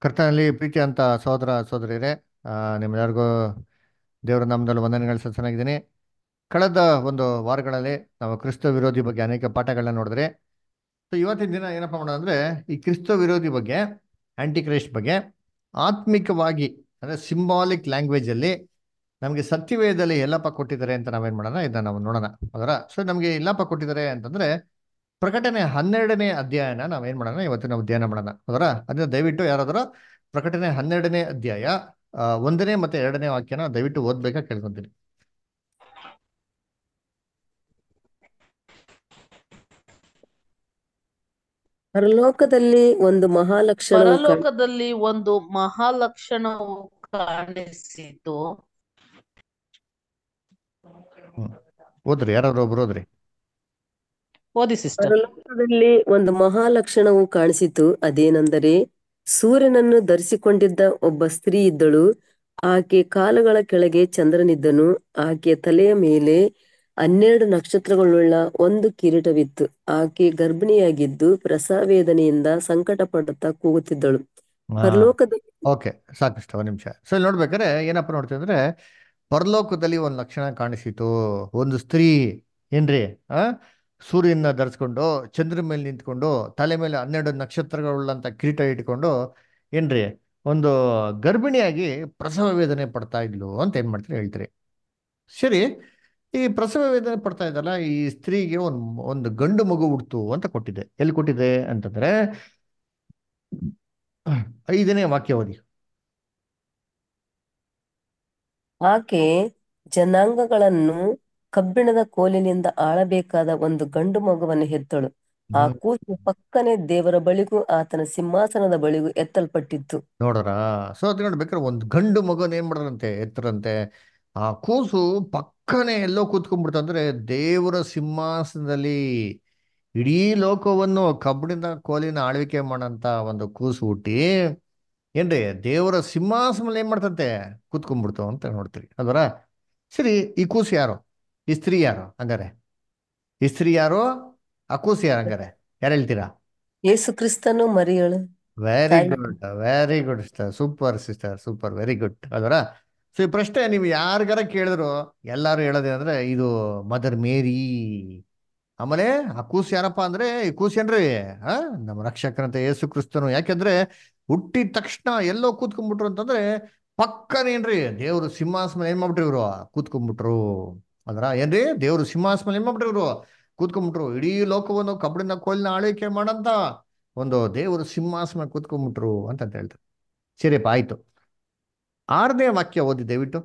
ಕರ್ತನಲ್ಲಿ ಪ್ರೀತಿ ಅಂತ ಸಹೋದರ ಸಹೋದರಿಯರೇ ಆ, ನಿಮ್ಮೆಲ್ಲರಿಗೂ ದೇವರ ನಾಮದಲ್ಲಿ ವಂದನೆಗಳು ಸತ್ಸನಾಗಿದ್ದೀನಿ ಕಳೆದ ಒಂದು ವಾರಗಳಲ್ಲಿ ನಾವು ಕ್ರಿಸ್ತ ವಿರೋಧಿ ಬಗ್ಗೆ ಅನೇಕ ಪಾಠಗಳನ್ನ ನೋಡಿದ್ರೆ ಸೊ ಇವತ್ತಿನ ದಿನ ಏನಪ್ಪ ಮಾಡೋಣ ಅಂದ್ರೆ ಈ ಕ್ರಿಸ್ತ ವಿರೋಧಿ ಬಗ್ಗೆ ಆಂಟಿ ಕ್ರೈಸ್ಟ್ ಬಗ್ಗೆ ಆತ್ಮಿಕವಾಗಿ ಅಂದ್ರೆ ಸಿಂಬಾಲಿಕ್ ಲ್ಯಾಂಗ್ವೇಜ್ ಅಲ್ಲಿ ನಮಗೆ ಸತ್ಯವೇದದಲ್ಲಿ ಎಲ್ಲಪ್ಪ ಕೊಟ್ಟಿದ್ದಾರೆ ಅಂತ ನಾವೇನ್ ಮಾಡೋಣ ಇದನ್ನ ನಾವು ನೋಡೋಣ ಅದರ ಸೊ ನಮಗೆ ಎಲ್ಲಪ್ಪ ಕೊಟ್ಟಿದ್ದಾರೆ ಅಂತಂದ್ರೆ ಪ್ರಕಟಣೆ ಹನ್ನೆರಡನೇ ಅಧ್ಯಾಯನ ನಾವೇನ್ ಮಾಡೋಣ ಇವತ್ತು ನಾವು ಧ್ಯಾನ ಮಾಡೋಣ ಅದರ ಅದನ್ನ ದಯವಿಟ್ಟು ಯಾರಾದರೂ ಪ್ರಕಟಣೆ ಹನ್ನೆರಡನೇ ಅಧ್ಯಾಯ ಆ, ಒಂದನೇ ಮತ್ತೆ ಎರಡನೇ ವಾಕ್ಯನ ದಯವಿಟ್ಟು ಓದ್ಬೇಕಾ ಕೇಳ್ಕೊಂತೀನಿ ಪರಲೋಕದಲ್ಲಿ ಒಂದು ಮಹಾಲಕ್ಷಣವು ಕಂಡು ಪರಲೋಕದಲ್ಲಿ ಒಂದು ಮಹಾಲಕ್ಷಣವು ಕಾಣಿಸಿತು ಹ್ಮ್ ಓದ್ರಿ ಯಾರಾದ್ರು ಒಬ್ರು ಓದ್ರಿ ಓದಿ ಸಿಸ್ಟರ್ ಪರಲೋಕದಲ್ಲಿ ಒಂದು ಮಹಾಲಕ್ಷಣವು ಕಾಣಿಸಿತು ಅದೇನೆಂದರೆ ಸೂರ್ಯನನ್ನು ಧರಿಸಿಕೊಂಡಿದ್ದ ಒಬ್ಬ ಸ್ತ್ರೀ ಇದ್ದಳು ಆಕೆ ಕಾಲುಗಳ ಕೆಳಗೆ ಚಂದ್ರನಿದ್ದನು ಆಕೆಯ ತಲೆಯ ಮೇಲೆ ಹನ್ನೆರಡು ನಕ್ಷತ್ರಗಳುಳ್ಳ ಒಂದು ಕಿರೀಟವಿತ್ತು ಆಕೆ ಗರ್ಭಿಣಿಯಾಗಿದ್ದು ಪ್ರಸವೇದನೆಯಿಂದ ಸಂಕಟ ಪಡುತ್ತಾ ಕೂಗುತ್ತಿದ್ದಳು ಪರಲೋಕದಲ್ಲಿ ಓಕೆ ಸಾಕಷ್ಟು ಒಂದು ನಿಮಿಷ ಸೊ ಇಲ್ಲಿ ನೋಡ್ಬೇಕಾದ್ರೆ ಏನಪ್ಪ ನೋಡ್ತೀವಿ ಅಂದ್ರೆ ಪರಲೋಕದಲ್ಲಿ ಒಂದು ಲಕ್ಷಣ ಕಾಣಿಸಿತು ಒಂದು ಸ್ತ್ರೀ ಏನ್ರಿ ಆ ಸೂರ್ಯನ ಧರಿಸ್ಕೊಂಡು ಚಂದ್ರ ಮೇಲೆ ನಿಂತ್ಕೊಂಡು ತಲೆ ಮೇಲೆ ಹನ್ನೆರಡು ನಕ್ಷತ್ರಗಳುಳ್ಳಂತ ಕಿರೀಟ ಇಟ್ಕೊಂಡು ಏನ್ರಿ ಒಂದು ಗರ್ಭಿಣಿಯಾಗಿ ಪ್ರಸವ ವೇದನೆ ಪಡ್ತಾ ಇದ್ಲು ಅಂತ ಏನ್ ಮಾಡ್ತೀರಿ ಹೇಳ್ತೀರಿ ಸರಿ ಈ ಪ್ರಸವ ವೇದನೆ ಪಡ್ತಾ ಇದ್ದಲ್ಲ ಈ ಸ್ತ್ರೀಗೆ ಒಂದು ಒಂದು ಗಂಡು ಮಗು ಹುಡ್ತು ಅಂತ ಕೊಟ್ಟಿದೆ ಎಲ್ಲಿ ಕೊಟ್ಟಿದೆ ಅಂತಂದ್ರೆ ಐದನೇ ವಾಕ್ಯ ಓದಿ ಆಕೆ ಜನಾಂಗಗಳನ್ನು ಕಬ್ಬಿಣದ ಕೋಲಿನಿಂದ ಆಳಬೇಕಾದ ಒಂದು ಗಂಡು ಮಗುವನ್ನು ಹೆತ್ತಳು ಆ ಹ್ಮ್. ಕೂಸು ಪಕ್ಕನೆ ದೇವರ ಬಳಿಗೂ ಆತನ ಸಿಂಹಾಸನದ ಬಳಿಗೂ ಎತ್ತಲ್ಪಟ್ಟಿತ್ತು ನೋಡ್ರ ಸೊ ಅದ್ ನೋಡ್ಬೇಕಾದ್ರೆ ಒಂದು ಗಂಡು ಮಗನ ಏನ್ ಮಾಡ್ರಂತೆ ಎತ್ತರಂತೆ ಆ ಕೂಸು ಪಕ್ಕನೆ ಎಲ್ಲೋ ಕೂತ್ಕೊಂಡ್ಬಿಡ್ತಂದ್ರೆ ದೇವರ ಸಿಂಹಾಸನದಲ್ಲಿ ಇಡೀ ಲೋಕವನ್ನು ಕಬ್ಬಿಣದ ಕೋಲಿನ ಆಳ್ವಿಕೆ ಮಾಡಂತ ಒಂದು ಕೂಸು ಹುಟ್ಟಿ ಏನ್ರಿ ದೇವರ ಸಿಂಹಾಸನ ಏನ್ ಮಾಡ್ತಂತೆ ಕೂತ್ಕೊಂಡ್ಬಿಡ್ತು ಅಂತ ನೋಡ್ತೀರಿ ಅದರ ಸರಿ ಈ ಕೂಸು ಯಾರು ಈ ಸ್ತ್ರೀ ಯಾರು ಹಂಗಾರೆ ಈ ಸ್ತ್ರೀ ಯಾರು ಆ ಕೂಸು ಯಾರು ಹಂಗಾರೆ ಯಾರು ಹೇಳ್ತೀರಾ ಯೇಸು ಕ್ರಿಸ್ತನು ಮರಿಯಳು ವೆರಿ ತಾಯಿ good very good sister super sister super very good ಅದರ ಸೊ ಈ ಪ್ರಶ್ನೆ ನೀವು ಯಾರಿಗಾರ ಕೇಳಿದ್ರು ಎಲ್ಲಾರು ಹೇಳೋದೇನಂದ್ರೆ ಇದು ಮದರ್ ಮೇರಿ ಆಮೇಲೆ ಆ ಕೂಸು ಯಾರಪ್ಪ ಅಂದ್ರೆ ಈ ಕೂಸು ಏನ್ರಿ ಆ ನಮ್ಮ ರಕ್ಷಕರಂತ ಯೇಸು ಕ್ರಿಸ್ತನು ಯಾಕೆಂದ್ರೆ ಹುಟ್ಟಿದ ತಕ್ಷಣ ಎಲ್ಲೋ ಕೂತ್ಕೊಂಡ್ಬಿಟ್ರು ಅಂತಂದ್ರೆ ಪಕ್ಕನೇನ್ರಿ ದೇವ್ರು ಸಿಂಹಾಸನ ಏನ್ ಮಾಡ್ಬಿಟ್ರು ಇವ್ರು ಕೂತ್ಕೊಂಡ್ಬಿಟ್ರು ಅದರ ಏನ್ರಿ ದೇವ್ರು ಸಿಂಹಾಸನ ಏನ್ ಮಾಡ್ಬಿಟ್ರು ಇವ್ರು ಕೂತ್ಕೊಂಡ್ಬಿಟ್ರು ಇಡೀ ಲೋಕವನ್ನು ಕಬ್ಬಿಣ ಕೋಲಿನ ಆಳ್ವಿಕೆ ಮಾಡಂತ ಒಂದು ದೇವರು ಸಿಂಹಾಸನ ಕೂತ್ಕೊಂಡ್ಬಿಟ್ರು ಅಂತ ಅಂತ ಹೇಳ್ತಾರೆ ಸರಿಯಪ್ಪ ಆಯ್ತು ಆರನೇ ವಾಕ್ಯ ಓದಿ ದಯವಿಟ್ಟು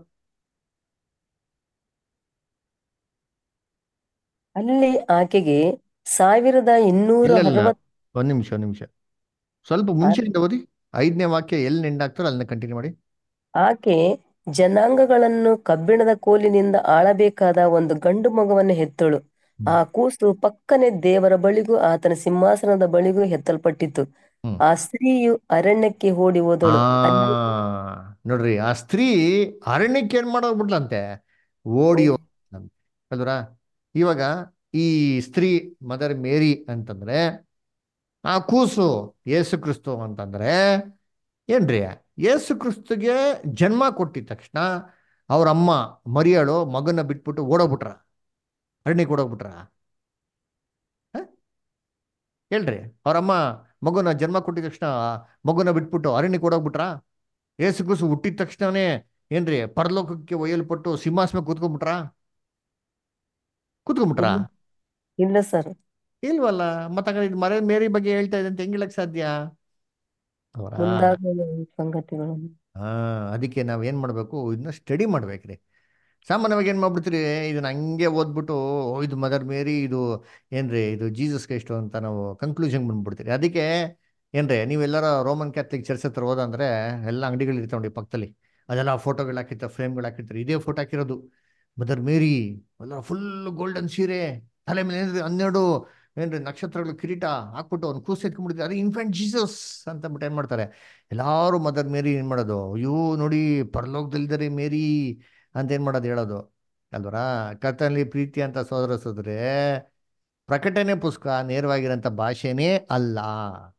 ಅಲ್ಲಿ ಆಕೆಗೆ ಸಾವಿರದ ಇನ್ನೂರ ಇಲ್ಲ ಇಲ್ಲ ಅರವತ್ ಒಂದ್ ನಿಮಿಷ ಒಂದ್ ನಿಮಿಷ ಸ್ವಲ್ಪ ಮುಂಚೆಯಿಂದ ಓದಿ ಐದನೇ ವಾಕ್ಯ ಎಲ್ಲಿ ಎಂಡಾಗ್ತಾರೋ ಅಲ್ಲಿನ ಕಂಟಿನ್ಯೂ ಮಾಡಿ ಆಕೆ ಜನಾಂಗಗಳನ್ನು ಕಬ್ಬಿಣದ ಕೋಲಿನಿಂದ ಆಳಬೇಕಾದ ಒಂದು ಗಂಡು ಮಗುವನ್ನು ಹೆತ್ತಳು ಆ ಹ್ಮ್ ಕೂಸು ಪಕ್ಕನೆ ದೇವರ ಬಳಿಗೂ ಆತನ ಸಿಂಹಾಸನದ ಬಳಿಗೂ ಎತ್ತಲ್ಪಟ್ಟಿತು ಹ್ಮ್ ಆ ಸ್ತ್ರೀಯು ಅರಣ್ಯಕ್ಕೆ ಓಡಿ ಆ ಹೋದಳು ಅಲ್ಲಿ ನೋಡ್ರಿ ಆ ಸ್ತ್ರೀ ಅರಣ್ಯಕ್ಕೆ ಏನ್ ಮಾಡೋಗ್ಬಿಟ್ಲಂತೆ ಓಡಿ ಹೋಗ್ಬಿಟ್ಲಂತೆ ಅಲ್ವರ ಇವಾಗ ಈ ಸ್ತ್ರೀ ಮದರ್ ಮೇರಿ ಅಂತಂದ್ರೆ ಆ ಕೂಸು ಯೇಸು ಕ್ರಿಸ್ತು ಅಂತಂದ್ರೆ ಏನ್ರಿ ಯೇಸು ಕ್ರಿಸ್ತುಗೆ ಜನ್ಮ ಕೊಟ್ಟಿದ ತಕ್ಷಣ ಅವ್ರ ಅಮ್ಮ ಮರಿಯಾಳು ಮಗನ ಬಿಟ್ಬಿಟ್ಟು ಓಡೋಗ್ಬಿಟ್ರ ಅರಣ್ಯಕ್ಕೆ ಓಡೋಗ್ಬಿಟ್ರ ಹ? ಹೇಳ್ರಿ ಅವ್ರಮ್ಮ ಮಗುನ ಜನ್ಮ ಕೊಟ್ಟಿದ ತಕ್ಷಣ ಮಗುನ ಬಿಟ್ಬಿಟ್ಟು ಅರಣ್ಯಕ್ಕೆ ಓಡೋಗ್ಬಿಟ್ರ ಯೇಸು ಕ್ರಿಸ್ತು ಹುಟ್ಟಿದ ತಕ್ಷಣನೇ ಏನ್ರಿ ಪರಲೋಕಕ್ಕೆ ಒಯ್ಯಲ್ಪಟ್ಟು ಸಿಂಹಾಸನ ಕೂತ್ಕೊಂಡ್ಬಿಟ್ರ ಕೂತ್ಕೊಂಡ್ಬಿಟ್ರ ಇಲ್ಲ ಇಲ್ಲ ಸರ್ ಇಲ್ವಲ್ಲ ಮತ್ತೆ ಇದು ಮರ ಮೇರಿ ಬಗ್ಗೆ ಹೇಳ್ತಾ ಇದೆ ಅಂತ ಹೆಂಗ್ ಹೇಳಕ್ ಸಾಧ್ಯ ಅವರ ಮುಂದಾಗುವ ಸಂಗತಿಗಳನ್ನು ಹಾ ಅದಕ್ಕೆ ನಾವ್ ಏನ್ ಮಾಡ್ಬೇಕು ಇದನ್ನ ಸ್ಟಡಿ ಮಾಡ್ಬೇಕ್ರಿ ಸಾಮಾನ್ಯವಾಗಿ ಏನ್ ಮಾಡ್ಬಿಡ್ತೀರಿ ಇದನ್ನ ಹಂಗೆ ಓದ್ಬಿಟ್ಟು ಓ, ಇದು ಮದರ್ ಮೇರಿ ಇದು ಏನ್ರಿ ಇದು ಜೀಸಸ್ ಕ್ರೈಸ್ಟ್ ಅಂತ ನಾವು ಕನ್ಕ್ಲೂಷನ್ ಬಂದ್ಬಿಡ್ತೀರಿ ಅದಕ್ಕೆ ಏನ್ರಿ ನೀವೆಲ್ಲರ ರೋಮನ್ ಕ್ಯಾಥಲಿಕ್ ಚರ್ಚ್ ಹತ್ರ ಹೋದಂದ್ರೆ ಎಲ್ಲ ಅಂಗಡಿಗಳು ಇರ್ತಾವ ನೋಡಿ ಪಕ್ಕದಲ್ಲಿ ಅದೆಲ್ಲ ಫೋಟೋಗಳು ಹಾಕಿರ್ತಾರೆ ಫ್ರೇಮ್ಗಳು ಹಾಕಿರ್ತಾರೆ ಇದೇ ಫೋಟೋ ಹಾಕಿರೋದು ಮದರ್ ಮೇರಿ ಎಲ್ಲ ಫುಲ್ ಗೋಲ್ಡನ್ ಸೀರೆ ತಲೆ ಮೇಲೆ ಏನ್ರಿ ಹನ್ನೆರಡು ಏನ್ರಿ ನಕ್ಷತ್ರಗಳು ಕಿರೀಟ ಹಾಕ್ಬಿಟ್ಟು ಅವ್ನು ಕೂಸ್ ಎತ್ಕೊಂಡ್ಬಿಡ್ತಾರೆ ಅದೇ ಇನ್ಫ್ಯಾಂಟ್ ಜೀಸಸ್ ಅಂತ ಅಂದ್ಬಿಟ್ಟು ಏನ್ ಮಾಡ್ತಾರೆ ಎಲ್ಲಾರು ಮದರ್ ಮೇರಿ ಏನ್ ಮಾಡೋದು ಅಯ್ಯೋ ನೋಡಿ ಪರಲೋಕದಲ್ಲಿದ್ದಾರೆ ಮೇರಿ ಅಂತ ಏನ್ ಮಾಡೋದು ಹೇಳೋದು ಅಲ್ವರಾ ಕರ್ತನಲ್ಲಿ ಪ್ರೀತಿ ಅಂತ ಸೋದರ ಸೋದ್ರೆ ಪ್ರಕಟಣೆ ಪುಸ್ತಕ ನೇರವಾಗಿರೋಂಥ ಭಾಷೆನೇ ಅಲ್ಲ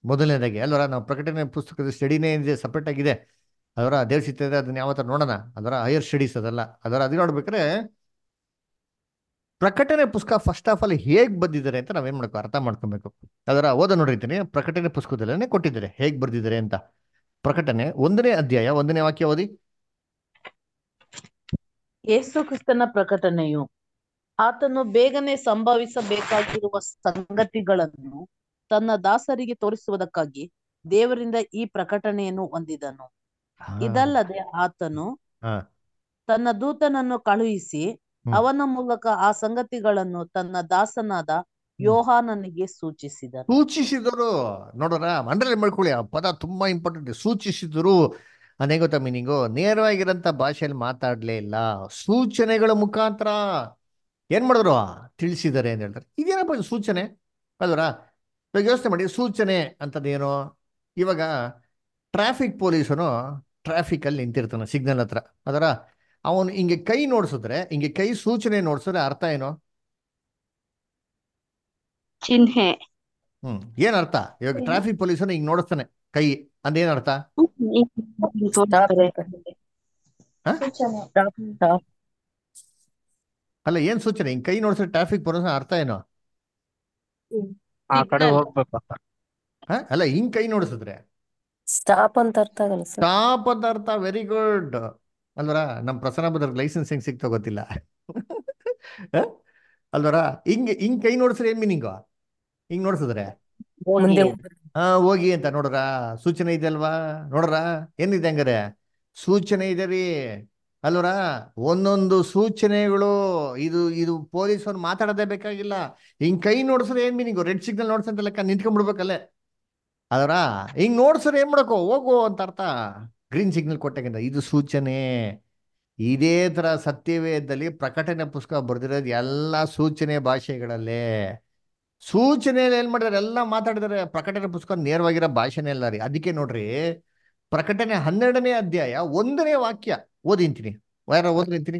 ಮೊದಲನೇದಾಗಿ ಅಲ್ವರ ನಾವು ಪ್ರಕಟಣೆ ಪುಸ್ತಕದ ಸ್ಟಡಿನೇ ಇದೆ ಸಪ್ರೇಟ್ ಆಗಿದೆ ಅದರ ದೇವ್ರ ಚಿತ್ತ ಇದೆ ಅದನ್ನ ಯಾವ ಥರ ನೋಡೋಣ ಅದರ ಹೈಯರ್ ಸ್ಟಡೀಸ್ ಅದಲ್ಲ ಅದರ ಅದು ನೋಡ್ಬೇಕಾದ್ರೆ ಪ್ರಕಟಣೆ ಪುಸ್ತಕ ಫಸ್ಟ್ ಆಫ್ ಆಲ್ ಹೇಗೆ ಬಂದಿದ್ದಾರೆ ಅಂತ ನಾವೇನ್ ಮಾಡ್ಕೋ ಅರ್ಥ ಮಾಡ್ಕೊಬೇಕು ಅದರ ಓದ ನೋಡಿರ್ತೀನಿ ಪ್ರಕಟಣೆ ಪುಸ್ತಕದಲ್ಲೇ ಕೊಟ್ಟಿದ್ದಾರೆ ಹೇಗೆ ಬರ್ದಿದ್ದಾರೆ ಅಂತ ಪ್ರಕಟಣೆ ಒಂದನೇ ಅಧ್ಯಾಯ ಒಂದನೇ ವಾಕ್ಯ ಓದಿ ಯೇಸು ಕ್ರಿಸ್ತನ ಪ್ರಕಟಣೆಯು ಆತನು ಬೇಗನೆ ಸಂಭವಿಸಬೇಕಾಗಿರುವ ಸಂಗತಿಗಳನ್ನು ತನ್ನ ದಾಸರಿಗೆ ತೋರಿಸುವುದಕ್ಕಾಗಿ ದೇವರಿಂದ ಈ ಪ್ರಕಟಣೆಯನ್ನು ಹೊಂದಿದನು ಹಾ, ಇದಲ್ಲದೆ ಆತನು ಹಾ. ತನ್ನ ದೂತನನ್ನು ಕಳುಹಿಸಿ ಹ್ಮ್. ಅವನ ಮೂಲಕ ಆ ಸಂಗತಿಗಳನ್ನು ತನ್ನ ದಾಸನಾದ ಯೋಹಾನನಿಗೆ ಸೂಚಿಸಿದನು ಸೂಚಿಸಿದರು ನೋಡೋಣ ಅಂಡರ್ಲೈನ್ ಮಾಡ್ಕೊಳ್ಳಿ ಆ ಪದ ತುಂಬಾ ಇಂಪಾರ್ಟೆಂಟ್ ಸೂಚಿಸಿದರು ಅದೇ ಗೊತ್ತಾ ಮೀನಿಂಗು ನೇರವಾಗಿರೋಂಥ ಭಾಷೆಯಲ್ಲಿ ಮಾತಾಡ್ಲೇ ಇಲ್ಲ ಸೂಚನೆಗಳ ಮುಖಾಂತರ ಏನ್ ಮಾಡಿದ್ರು ತಿಳಿಸಿದ್ದಾರೆ ಅಂತ ಹೇಳ್ತಾರೆ ಇದೇನಪ್ಪ ಇದು ಸೂಚನೆ ಅಲ್ವರಾ ಇವಾಗ ಯೋಚನೆ ಮಾಡಿ ಸೂಚನೆ ಅಂತದೇನು ಇವಾಗ ಟ್ರಾಫಿಕ್ ಪೊಲೀಸನು ಟ್ರಾಫಿಕಲ್ಲಿ ನಿಂತಿರ್ತಾನೆ ಸಿಗ್ನಲ್ ಹತ್ರ ಅದರ ಅವನು ಹಿಂಗೆ ಕೈ ನೋಡ್ಸಿದ್ರೆ ಹಿಂಗೆ ಕೈ ಸೂಚನೆ ನೋಡ್ಸಿದ್ರೆ ಅರ್ಥ ಏನು ಚಿಹ್ನೆ ಹ್ಮ್ ಏನ್ ಅರ್ಥ ಇವಾಗ ಟ್ರಾಫಿಕ್ ಪೊಲೀಸನು ಹಿಂಗ್ ನೋಡಿಸ್ತಾನೆ ಕೈ ಅಂದೇನ್ ಅರ್ಥ ಸ್ಟಾಪ್ ಸ್ಟಾಪ್ ಸ್ಟಾಪ್ ಅಲ್ಲ ಏನ್ ಸೂಚನೆ ಹಿಂಗ್ ಕೈ ನೋಡಿಸಿದ್ರೆ ಟ್ರಾಫಿಕ್ ಪೊಲೀಸ್ ಅರ್ಥ ಏನು ಆ ಕಡೆ ಸಿಗ್ನಲ್. ಹೋಗ್ಬೇಕಪ್ಪ ಹ? ಅಲ್ಲ ಹಿಂಗ್ ಕೈ ನೋಡಿಸಿದ್ರೆ ಸ್ಟಾಪ್ ಅಂತ ಅರ್ಥ ಆಗಲ್ಲ ಸರ್ ಸ್ಟಾಪ್ ಅಂತ ಅರ್ಥ ವೆರಿ ಗುಡ್ ಅಲ್ವರ ನಮ್ ಪ್ರಸನ್ನ ಬದ್ರ ಲೈಸೆನ್ಸ್ ಹೆಂಗ್ ಸಿಕ್ತೋ ಗೊತ್ತಿಲ್ಲ ಹ? ಅಲ್ವರ ಹಿಂಗ್ ಹಿಂಗ್ ಕೈ ನೋಡಿಸಿದ್ರೆ ಏನ್ ಮೀನಿಂಗು ಹಿಂಗ್ ನೋಡಿಸಿದ್ರೆ ಮುಂದೆ ಹಾ ಹೋಗಿ ಅಂತ ನೋಡ್ರ ಸೂಚನೆ ಇದೆ ಅಲ್ವಾ ನೋಡ್ರ ಏನಿದೆ ಹಂಗಾರೆ ಸೂಚನೆ ಇದೆ ರೀ ಅಲ್ವರ ಒಂದೊಂದು ಸೂಚನೆಗಳು ಇದು ಇದು ಪೊಲೀಸರು ಮಾತಾಡೋದೇ ಬೇಕಾಗಿಲ್ಲ ಹಿಂಗ್ ಕೈ ನೋಡ್ಸ್ರೆ ಏನ್ ಮೀನಿಂಗು ರೆಡ್ ಸಿಗ್ನಲ್ ನೋಡ್ಸಂತ ಲೆಕ್ಕ ನಿಂತ್ಕೊಂಡ್ಬಿಡ್ಬೇಕಲ್ಲೇ ಅದರ ಹಿಂಗ್ ನೋಡ್ಸ್ರೆ ಏನ್ ಮಾಡಕೋ ಹೋಗು ಅಂತ ಅರ್ಥ ಗ್ರೀನ್ ಸಿಗ್ನಲ್ ಕೊಟ್ಟಾಗಿಂದ ಇದು ಸೂಚನೆ ಇದೇ ತರ ಸತ್ಯವೇದದಲ್ಲಿ ಪ್ರಕಟಣೆ ಪುಸ್ತಕ ಬರ್ದಿರೋದು ಎಲ್ಲ ಸೂಚನೆ ಭಾಷೆಗಳಲ್ಲೇ ಸೂಚನೆಯಲ್ಲಿ ಏನ್ ಮಾಡಿದಾರೆ ಎಲ್ಲ ಮಾತಾಡಿದಾರೆ ಪ್ರಕಟಣೆ ಪುಸ್ತಕ ನೇರವಾಗಿರೋ ಭಾಷೆನೇ ಅಲ್ಲ ರೀ ಅದಕ್ಕೆ ನೋಡ್ರಿ ಪ್ರಕಟಣೆ ಹನ್ನೆರಡನೇ ಅಧ್ಯಾಯ ಒಂದನೇ ವಾಕ್ಯ ಓದಿಂತೀನಿ ಯಾರ ಓದಿಂತೀನಿ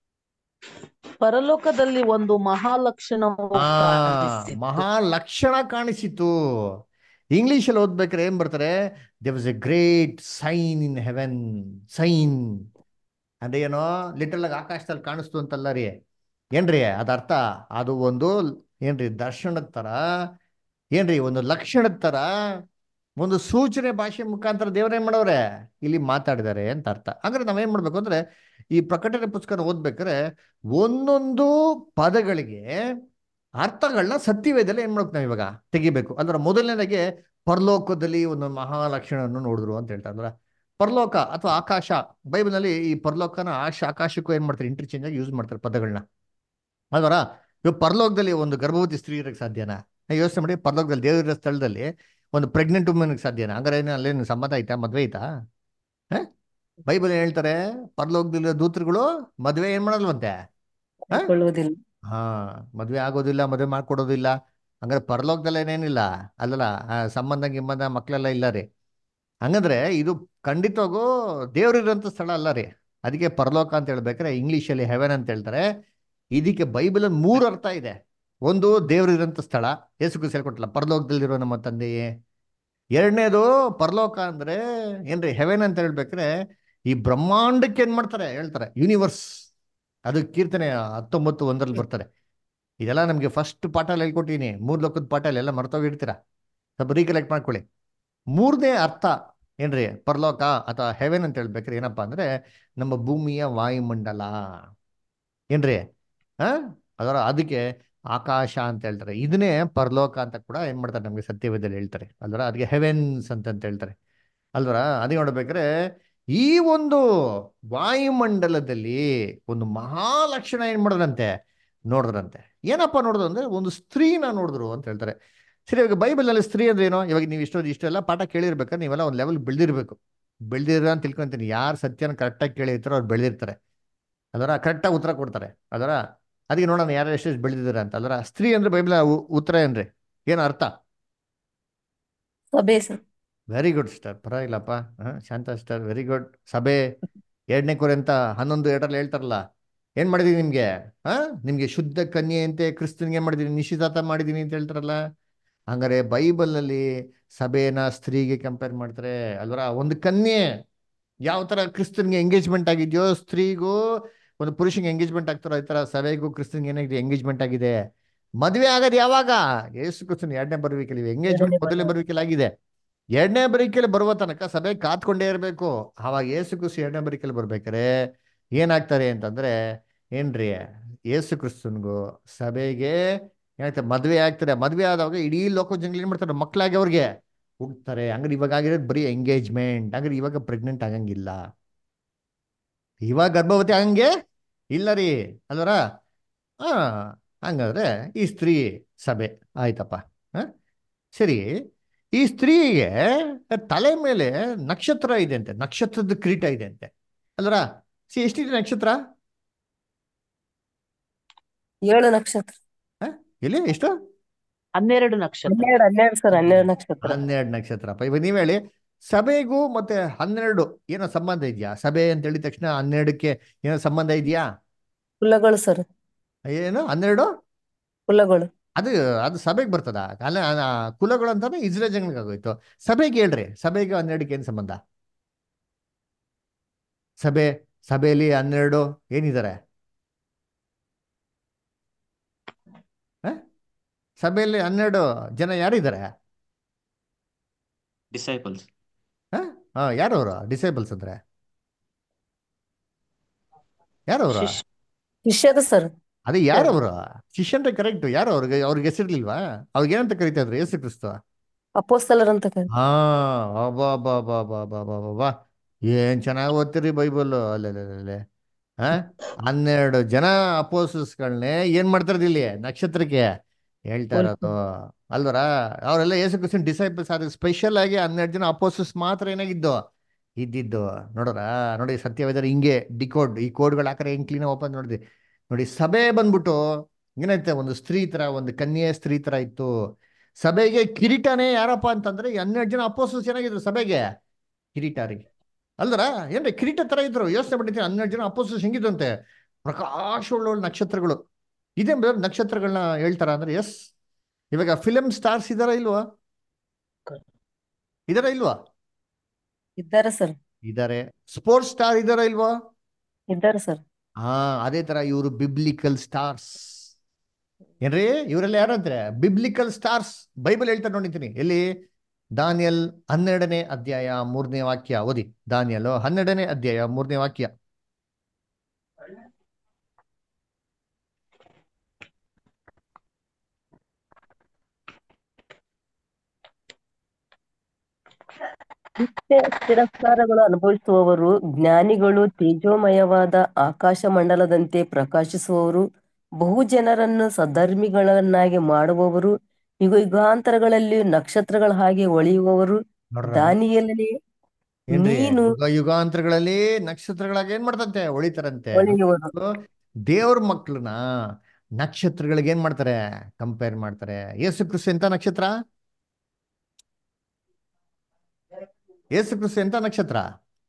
ಪರಲೋಕದಲ್ಲಿ ಒಂದು ಮಹಾಲಕ್ಷಣವು ಆ ಕಾಣಿಸಿತು. ಮಹಾಲಕ್ಷಣ ಕಾಣಿಸಿತು ಇಂಗ್ಲಿಷ್ ಅಲ್ಲಿ ಓದ್ಬೇಕಾರೆ ಏನ್ ಬರ್ತಾರೆ there was a great sign in heaven sign ಅಂದ್ರೆ ಏನೋ ಲಿಟಲ್ ಆಗಿ ಆಕಾಶದಲ್ಲಿ ಕಾಣಿಸ್ತು ಅಂತಲ್ಲ ರೀ ಏನ್ರಿ ಅದ ಅರ್ಥ ಅದು ಒಂದು ಏನ್ರಿ ದರ್ಶನದ ತರ ಏನ್ರಿ ಒಂದು ಲಕ್ಷಣದ ತರ ಒಂದು ಸೂಚನೆ ಭಾಷೆ ಮುಖಾಂತರ ದೇವ್ರೇನ್ ಮಾಡವ್ರೆ ಇಲ್ಲಿ ಮಾತಾಡಿದ್ದಾರೆ ಅಂತ ಅರ್ಥ ಅಂದ್ರೆ ನಾವೇನ್ ಮಾಡ್ಬೇಕು ಅಂದ್ರೆ ಈ ಪ್ರಕಟಣೆ ಪುಸ್ತಕ ಓದ್ಬೇಕಾದ್ರೆ ಒಂದೊಂದು ಪದಗಳಿಗೆ ಅರ್ಥಗಳನ್ನ ಸತ್ಯವೇದದಲ್ಲಿ ಏನ್ ಮಾಡ್ಬೇಕು ನಾವು ಇವಾಗ ತೆಗಿಬೇಕು ಅಂದ್ರೆ ಮೊದಲನೇದಾಗಿ ಪರಲೋಕದಲ್ಲಿ ಒಂದು ಮಹಾಲಕ್ಷಣವನ್ನು ನೋಡಿದ್ರು ಅಂತ ಹೇಳ್ತಾರೆ ಅಂದ್ರೆ ಪರಲೋಕ ಅಥವಾ ಆಕಾಶ ಬೈಬಲ್ನಲ್ಲಿ ಈ ಪರಲೋಕನ ಆಶ ಆಕಾಶಕ್ಕೂ ಏನ್ ಮಾಡ್ತಾರೆ ಇಂಟರ್ಚೇಂಜ್ ಆಗಿ ಯೂಸ್ ಮಾಡ್ತಾರೆ ಪದಗಳನ್ನ ಅಲ್ವರ ಇವಾಗ ಪರಲೋಕದಲ್ಲಿ ಒಂದು ಗರ್ಭವತಿ ಸ್ತ್ರೀ ಇರಕ್ಕೆ ಸಾಧ್ಯನಾ ಯೋಚನೆ ಮಾಡಿ ಪರಲೋಕದಲ್ಲಿ ದೇವರ ಸ್ಥಳದಲ್ಲಿ ಒಂದು ಪ್ರೆಗ್ನೆಂಟ್ ವುಮನ್ಗೆ ಸಾಧ್ಯನಾ ಹಂಗಾರೆ ಏನು ಅಲ್ಲೇನು ಸಂಬಂಧ ಐತಾ ಮದ್ವೆ ಐತಾ ಹ? ಬೈಬಲ್ ಏನ್ ಹೇಳ್ತಾರೆ ಪರಲೋಕದಲ್ಲಿ ದೂತರುಗಳು ಮದ್ವೆ ಏನ್ ಮಾಡಲ್ವಂತೆ ಕೊಳ್ಳುವುದಿಲ್ಲ ಹಾ ಮದ್ವೆ ಆಗೋದಿಲ್ಲ ಮದ್ವೆ ಮಾಡ್ಕೊಡೋದಿಲ್ಲ ಹಂಗಾರೆ ಪರಲೋಕದಲ್ಲಿ ಏನೇನಿಲ್ಲ ಅಲ್ಲಲ್ಲ ಆ, ಸಂಬಂಧ ಗಿಂಬಂಧ ಮಕ್ಕಳೆಲ್ಲ ಇಲ್ಲ ರೀ ಹಂಗಂದ್ರೆ ಇದು ಖಂಡಿತವಾಗೂ ದೇವ್ರಿರೋಂಥ ಸ್ಥಳ ಅಲ್ಲ ರೀ ಅದಕ್ಕೆ ಪರಲೋಕ ಅಂತ ಹೇಳ್ಬೇಕಾರೆ ಇಂಗ್ಲೀಷಲ್ಲಿ ಹೆವೆನ್ ಅಂತ ಹೇಳ್ತಾರೆ ಇದಕ್ಕೆ ಬೈಬಲ್ ಮೂರು ಅರ್ಥ ಇದೆ ಒಂದು ದೇವ್ರಿರೋಂಥ ಸ್ಥಳ ಯೇಸು ಕ್ರಿಸ್ತ ಹೇಳ್ಕೊಟ್ಟಲ್ಲ ಪರಲೋಕದಲ್ಲಿರೋ ನಮ್ಮ ತಂದೆಯೇ ಎರಡನೇದು ಪರಲೋಕ ಅಂದ್ರೆ ಏನ್ರಿ ಹೆವೆನ್ ಅಂತ ಹೇಳ್ಬೇಕಾರೆ ಈ ಬ್ರಹ್ಮಾಂಡಕ್ಕೆ ಏನ್ ಮಾಡ್ತಾರೆ ಹೇಳ್ತಾರೆ ಯೂನಿವರ್ಸ್ ಅದು ಕೀರ್ತನೆ ಹತ್ತೊಂಬತ್ತು ಒಂದರಲ್ಲಿ ಬರ್ತಾರೆ ಇದೆಲ್ಲ ನಮಗೆ ಫಸ್ಟ್ ಪಾಠಲ್ಲಿ ಹೇಳ್ಕೊಟ್ಟಿನಿ ಮೂರ್ ಲೋಕದ ಪಾಠಲ್ಲಿ ಎಲ್ಲ ಮರ್ತೋಗಿರ್ತೀರಾ ಸ್ವಲ್ಪ ರೀಕಲೆಕ್ಟ್ ಮಾಡ್ಕೊಳ್ಳಿ ಮೂರನೇ ಅರ್ಥ ಏನ್ರಿ ಪರಲೋಕ ಅಥವಾ ಹೆವೆನ್ ಅಂತ ಹೇಳ್ಬೇಕ್ರಿ ಏನಪ್ಪಾ ಅಂದ್ರೆ ನಮ್ಮ ಭೂಮಿಯ ವಾಯುಮಂಡಲ ಏನ್ರಿ ಆ ಅದರ ಅದಕ್ಕೆ ಆಕಾಶ ಅಂತ ಹೇಳ್ತಾರೆ ಇದನ್ನೇ ಪರಲೋಕ ಅಂತ ಕೂಡ ಏನ್ ಮಾಡ್ತಾರೆ ನಮಗೆ ಸತ್ಯವೇದಲ್ಲಿ ಹೇಳ್ತಾರೆ ಅಲ್ವರ ಅದಕ್ಕೆ ಹೆವೆನ್ಸ್ ಅಂತ ಅಂತ ಹೇಳ್ತಾರೆ ಅಲ್ವರ ಅದೇ ನೋಡ್ಬೇಕಾದ್ರೆ ಈ ಒಂದು ವಾಯುಮಂಡಲದಲ್ಲಿ ಒಂದು ಮಹಾಲಕ್ಷಣ ಏನ್ ಮಾಡಿದ್ರಂತೆ ನೋಡಿದ್ರಂತೆ ಏನಪ್ಪ ನೋಡಿದ್ರು ಅಂದ್ರೆ ಒಂದು ಸ್ತ್ರೀನ ನೋಡಿದ್ರು ಅಂತ ಹೇಳ್ತಾರೆ ಸರಿ ಇವಾಗ ಬೈಬಲ್ನಲ್ಲಿ ಸ್ತ್ರೀ ಅಂದ್ರೆ ಏನೋ ಇವಾಗ ನೀವು ಇಷ್ಟೊಂದು ಇಷ್ಟೆಲ್ಲ ಪಾಠ ಕೇಳಿರ್ಬೇಕಾದ್ರೆ ನೀವೆಲ್ಲ ಒಂದು ಲೆವೆಲ್ ಬೆಳೆದಿರ್ಬೇಕು ಬೆಳೆದಿರ ಅಂತ ತಿಳ್ಕೊಂತೀನಿ ಯಾರು ಸತ್ಯನ ಕರೆಕ್ಟಾಗಿ ಕೇಳಿರ್ತಾರೋ ಅವ್ರು ಬೆಳೆದಿರ್ತಾರೆ ಅದರ ಕರೆಕ್ಟಾಗಿ ಉತ್ತರ ಕೊಡ್ತಾರೆ ಅದರ ಅದಕ್ಕೆ ನೋಡೋಣ ಯಾರು ಎಷ್ಟೆಷ್ಟು ಬೆಳೆದಿದ್ದಾರೆ ಅಂತ ಅಲ್ವರ ಸ್ತ್ರೀ ಅಂದ್ರೆ ಬೈಬಲ್ ಉತ್ತರ ಏನ್ರಿ ಏನು ಅರ್ಥ ಸಭೆ ಸರ್ ವೆರಿ ಗುಡ್ ಸ್ಟಾರ್ ಪರವಾಗಿಲ್ಲಪ್ಪ ಹಾ ಶಾಂತ ಸ್ಟಾರ್ ವೆರಿ ಗುಡ್ ಸಭೆ ಎರಡನೇ ಕೊರೆ ಅಂತ ಹನ್ನೊಂದು ಎರಡರಲ್ಲಿ ಹೇಳ್ತಾರಲ್ಲ ಏನ್ ಮಾಡಿದೀನಿ ನಿಮ್ಗೆ ಹಾ ನಿಮ್ಗೆ ಶುದ್ಧ ಕನ್ಯೆಯಂತೆ ಕ್ರಿಸ್ತನ್ಗೆ ಏನ್ ಮಾಡಿದೀನಿ ನಿಶ್ಚಿತಾರ್ಥ ಮಾಡಿದೀನಿ ಅಂತ ಹೇಳ್ತಾರಲ್ಲ ಹಂಗಾರೆ ಬೈಬಲಲ್ಲಿ ಸಭೆನ ಸ್ತ್ರೀಗೆ ಕಂಪೇರ್ ಮಾಡ್ತಾರೆ ಅಲ್ವರ ಒಂದು ಕನ್ಯೆ ಯಾವ ಥರ ಕ್ರಿಸ್ತನ್ಗೆ ಎಂಗೇಜ್ಮೆಂಟ್ ಆಗಿದೆಯೋ ಸ್ತ್ರೀಗೂ ಒಂದು ಪುರುಷಂಗೆ ಎಂಗೇಜ್ಮೆಂಟ್ ಆಗ್ತಾರೋ ಈ ಥರ ಸಭೆಗೂ ಕ್ರಿಸ್ತನ್ಗೆ ಏನಾಗಿದೆ ಎಂಗೇಜ್ಮೆಂಟ್ ಆಗಿದೆ ಮದುವೆ ಆಗೋದು ಯಾವಾಗ ಯೇಸು ಕ್ರಿಸ್ತನ್ ಎರಡನೇ ಬರುವಿಕೆಯಲ್ಲಿ ಎಂಗೇಜ್ಮೆಂಟ್ ಎರಡನೇ ಮೊದಲನೇ ಬರುವಿಕೆಯಲ್ಲಿ ಆಗಿದೆ ಎರಡನೇ ಬರುವಿಕೆಯಲ್ಲಿ ಬರುವ ತನಕ ಸಭೆ ಕಾತ್ಕೊಂಡೇ ಇರಬೇಕು ಆವಾಗ ಯೇಸು ಕ್ರಿಸ್ತು ಎರಡನೇ ಬರುವಿಕೆಯಲ್ಲಿ ಬರ್ಬೇಕಾರೆ ಏನಾಗ್ತಾರೆ ಅಂತಂದ್ರೆ ಏನ್ರಿ ಯೇಸು ಕ್ರಿಸ್ತನ್ಗೂ ಸಭೆಗೆ ಏನಾಗ್ತದೆ ಮದುವೆ ಆಗ್ತಾರೆ ಮದುವೆ ಆದವಾಗ ಇಡೀ ಲೋಕ ಜನಗಳು ಏನ್ ಮಾಡ್ತಾರೆ ಮಕ್ಕಳಾಗಿ ಅವ್ರಿಗೆ ಹುಡ್ತಾರೆ ಹಂಗಾರೆ ಇವಾಗ ಆಗಿರೋದು ಬರೀ ಎಂಗೇಜ್ಮೆಂಟ್ ಹಂಗಾರೆ ಇವಾಗ ಪ್ರೆಗ್ನೆಂಟ್ ಆಗಂಗಿಲ್ಲ ಇವಾಗ ಗರ್ಭವತಿ ಆಗಂಗೆ ಇಲ್ಲ ರೀ ಅಲ್ವರ ಹಾ ಹಂಗಾದ್ರೆ ಈ ಸ್ತ್ರೀ ಸಭೆ ಆಯ್ತಪ್ಪ ಹ? ಸರಿ ಈ ಸ್ತ್ರೀಗೆ ತಲೆ ಮೇಲೆ ನಕ್ಷತ್ರ ಇದೆ ಅಂತೆ ನಕ್ಷತ್ರದ ಕಿರೀಟ ಇದೆ ಅಂತೆ ಅಲ್ವರ ಸಿ ಎಷ್ಟಿದೆ ನಕ್ಷತ್ರ ಏಳು ನಕ್ಷತ್ರ ಎಲ್ಲಿ ಎಷ್ಟು ಹನ್ನೆರಡು ನಕ್ಷತ್ರ ಹನ್ನೆರಡು ಹನ್ನೆರಡು ಸರ್ ಹನ್ನೆರಡು ನಕ್ಷತ್ರ ಹನ್ನೆರಡು ನಕ್ಷತ್ರಪ್ಪ ಇವಾಗ ನೀವ್ ಹೇಳಿ ಸಭೆಗೂ ಮತ್ತೆ ಹನ್ನೆರಡು ಏನೋ ಸಂಬಂಧ ಇದೆಯಾ ಸಭೆ ಅಂತ ಹೇಳಿದ ತಕ್ಷಣ ಹನ್ನೆರಡಕ್ಕೆ ಏನೋ ಸಂಬಂಧ ಇದೆಯಾ ಕುಲಗಳು ಸರ್ ಏನು ಹನ್ನೆರಡು ಕುಲಗಳು ಅದು ಅದು ಸಭೆಗೆ ಬರ್ತದ ಅಲ್ಲ ಆ ಕುಲಗಳು ಅಂತಾನೆ ಇಸ್ರೇಲ್ ಜನಗಳಿಗೆ ಆಗೋಯ್ತು ಸಭೆಗೆ ಹೇಳ್ರಿ ಸಭೆಗೆ ಹನ್ನೆರಡಕ್ಕೆ ಏನು ಸಂಬಂಧ ಸಭೆ ಸಭೆಯಲ್ಲಿ ಹನ್ನೆರಡು ಏನಿದ್ದಾರೆ ಹ? ಸಭೆಯಲ್ಲಿ ಹನ್ನೆರಡು ಜನ ಯಾರಿದ್ದಾರೆ ಡಿಸೈಪಲ್ಸ್ ಹಾ ಯಾರವರು ಡಿಸೇಬಲ್ಸ್ ಅಂದ್ರೆ ಯಾರವ್ರು ಶಿಷ್ಯ ಶಿಷ್ಯರು ಸರ್ ಅದೇ ಯಾರವ್ರು ಶಿಷ್ಯನ್ರೆ ಕರೆಕ್ಟ್ ಯಾರು ಅವ್ರಿಗೆ ಅವ್ರಿಗೆ ಹೆಸರಿರ್ಲಿಲ್ವಾ ಅವ್ರಿಗೆ ಏನಂತ ಕರಿತಾ ಇದ್ರು ಯೇಸು ಕ್ರಿಸ್ತು ಅಪೋಸ್ತಲರ್ ಅಂತ ಕರೀತಾರೆ. ಹಾ ಅಬ್ಬಾ ಬಾ ಬಾ ಬಾ ಬಾ ಬಾ ಬಾ ಬಾ ಏನ್ ಚೆನ್ನಾಗಿ ಓದ್ತೀರಿ ಬೈಬಲ್ ಅಲ್ಲೇ ಹಾ ಹನ್ನೆರಡು ಜನ ಅಪೋಸಸ್ಗಳನ್ನೇ ಏನ್ ಮಾಡ್ತಾರದು ಇಲ್ಲಿ ನಕ್ಷತ್ರಕ್ಕೆ ಹೇಳ್ತಾ ಇರೋದು ಅಲ್ವರ ಅವರೆಲ್ಲ ಯೇಸು ಕ್ರಿಸ್ತನ್ ಡಿಸೈಪಲ್ಸ್ ಆದ್ರೆ ಸ್ಪೆಷಲ್ ಆಗಿ ಹನ್ನೆರಡು ಜನ ಅಪೋಸಸ್ ಮಾತ್ರ ಏನಾಗಿದ್ದು ಇದ್ದಿದ್ದು ನೋಡೋರ ನೋಡಿ ಸತ್ಯವೇದರ ಹಿಂಗೆ ಡಿಕೋಡ್ ಈ ಕೋಡ್ಗಳು ಹಾಕರೆ ಹೆಂಗ್ ಕ್ಲೀನ್ ಓಪನ್ ನೋಡಿದ್ವಿ ನೋಡಿ ಸಭೆ ಬಂದ್ಬಿಟ್ಟು ಏನೈತೆ ಒಂದು ಸ್ತ್ರೀ ತರ ಒಂದು ಕನ್ಯೆ ಸ್ತ್ರೀ ತರ ಇತ್ತು ಸಭೆಗೆ ಕಿರೀಟನೇ ಯಾರಪ್ಪ ಅಂತಂದ್ರೆ ಈ ಹನ್ನೆರಡು ಜನ ಅಪೋಸಸ್ ಏನಾಗಿದ್ರು ಸಭೆಗೆ ಕಿರೀಟ ರೀ ಅಲ್ದರ ಏನ್ರಿ ಕಿರೀಟ ತರ ಇದ್ರು ಯೋಚನೆ ಮಾಡಿದ್ರೆ ಹನ್ನೆರಡು ಜನ ಅಪೋಸಸ್ ಹೆಂಗಿದ್ರಂತೆ ಪ್ರಕಾಶವುಳ್ಳ ನಕ್ಷತ್ರಗಳು ಇದೇ ಬೇರೆ ನಕ್ಷತ್ರಗಳನ್ನ ಹೇಳ್ತಾರ ಅಂದ್ರೆ ಎಸ್ ಇವಾಗ ಫಿಲಮ್ ಸ್ಟಾರ್ಸ್ ಇದಾರ ಇಲ್ವಾ ಇದಾರ ಇಲ್ವಾ ಇದ್ದಾರೆ ಸರ್ ಇದಾರೆ ಸ್ಪೋರ್ಟ್ಸ್ ಸ್ಟಾರ್ ಇದಾರ ಇಲ್ವಾ ಇದ್ದಾರೆ ಸರ್ ಹಾ ಅದೇ ತರ ಇವರು ಬಿಬ್ಲಿಕಲ್ ಸ್ಟಾರ್ಸ್ ಏನ್ರಿ ಇವರೆಲ್ಲ ಯಾರಂದ್ರೆ ಬಿಬ್ಲಿಕಲ್ ಸ್ಟಾರ್ಸ್ ಬೈಬಲ್ ಹೇಳ್ತಾರೆ ನೋಡಿದ್ದೀನಿ ಎಲ್ಲಿ ದಾನಿಯಲ್ ಹನ್ನೆರಡನೇ ಅಧ್ಯಾಯ ಮೂರನೇ ವಾಕ್ಯ ಓದಿ ದಾನಿಯಲ್ ಹನ್ನೆರಡನೇ ಅಧ್ಯಾಯ ಮೂರನೇ ವಾಕ್ಯ ನಿತ್ಯ ತಿರಸ್ಕಾರಗಳು ಅನುಭವಿಸುವವರು ಜ್ಞಾನಿಗಳು ತೇಜೋಮಯವಾದ ಆಕಾಶ ಮಂಡಲದಂತೆ ಪ್ರಕಾಶಿಸುವವರು ಬಹು ಜನರನ್ನು ಸಧರ್ಮಿಗಳನ್ನಾಗಿ ಮಾಡುವವರು ಯುಗ ಯುಗಾಂತರಗಳಲ್ಲಿ ನಕ್ಷತ್ರಗಳ ಹಾಗೆ ಹೊಳೆಯುವವರು ನೋಡ್ರ ದಾನಿಯಲ್ಲೇ ಏನ್ರಿ ನೀನು ಯುಗ ಯುಗಾಂತರಗಳಲ್ಲಿ ನಕ್ಷತ್ರಗಳಾಗ ಏನ್ ಮಾಡ್ತಂತೆ ಹೊಳಿತಾರಂತೆ ಹೊಳೆಯುವರು ದೇವ್ರ ಮಕ್ಳನ್ನ ನಕ್ಷತ್ರಗಳಿಗೆ ಏನ್ ಮಾಡ್ತಾರೆ ಕಂಪೇರ್ ಮಾಡ್ತಾರೆ ಯೇಸು ಕ್ರಿಸ್ತು ಎಂತ ನಕ್ಷತ್ರ ಯೇಸು ಕ್ರಿಸ್ತು ಎಂತ ನಕ್ಷತ್ರ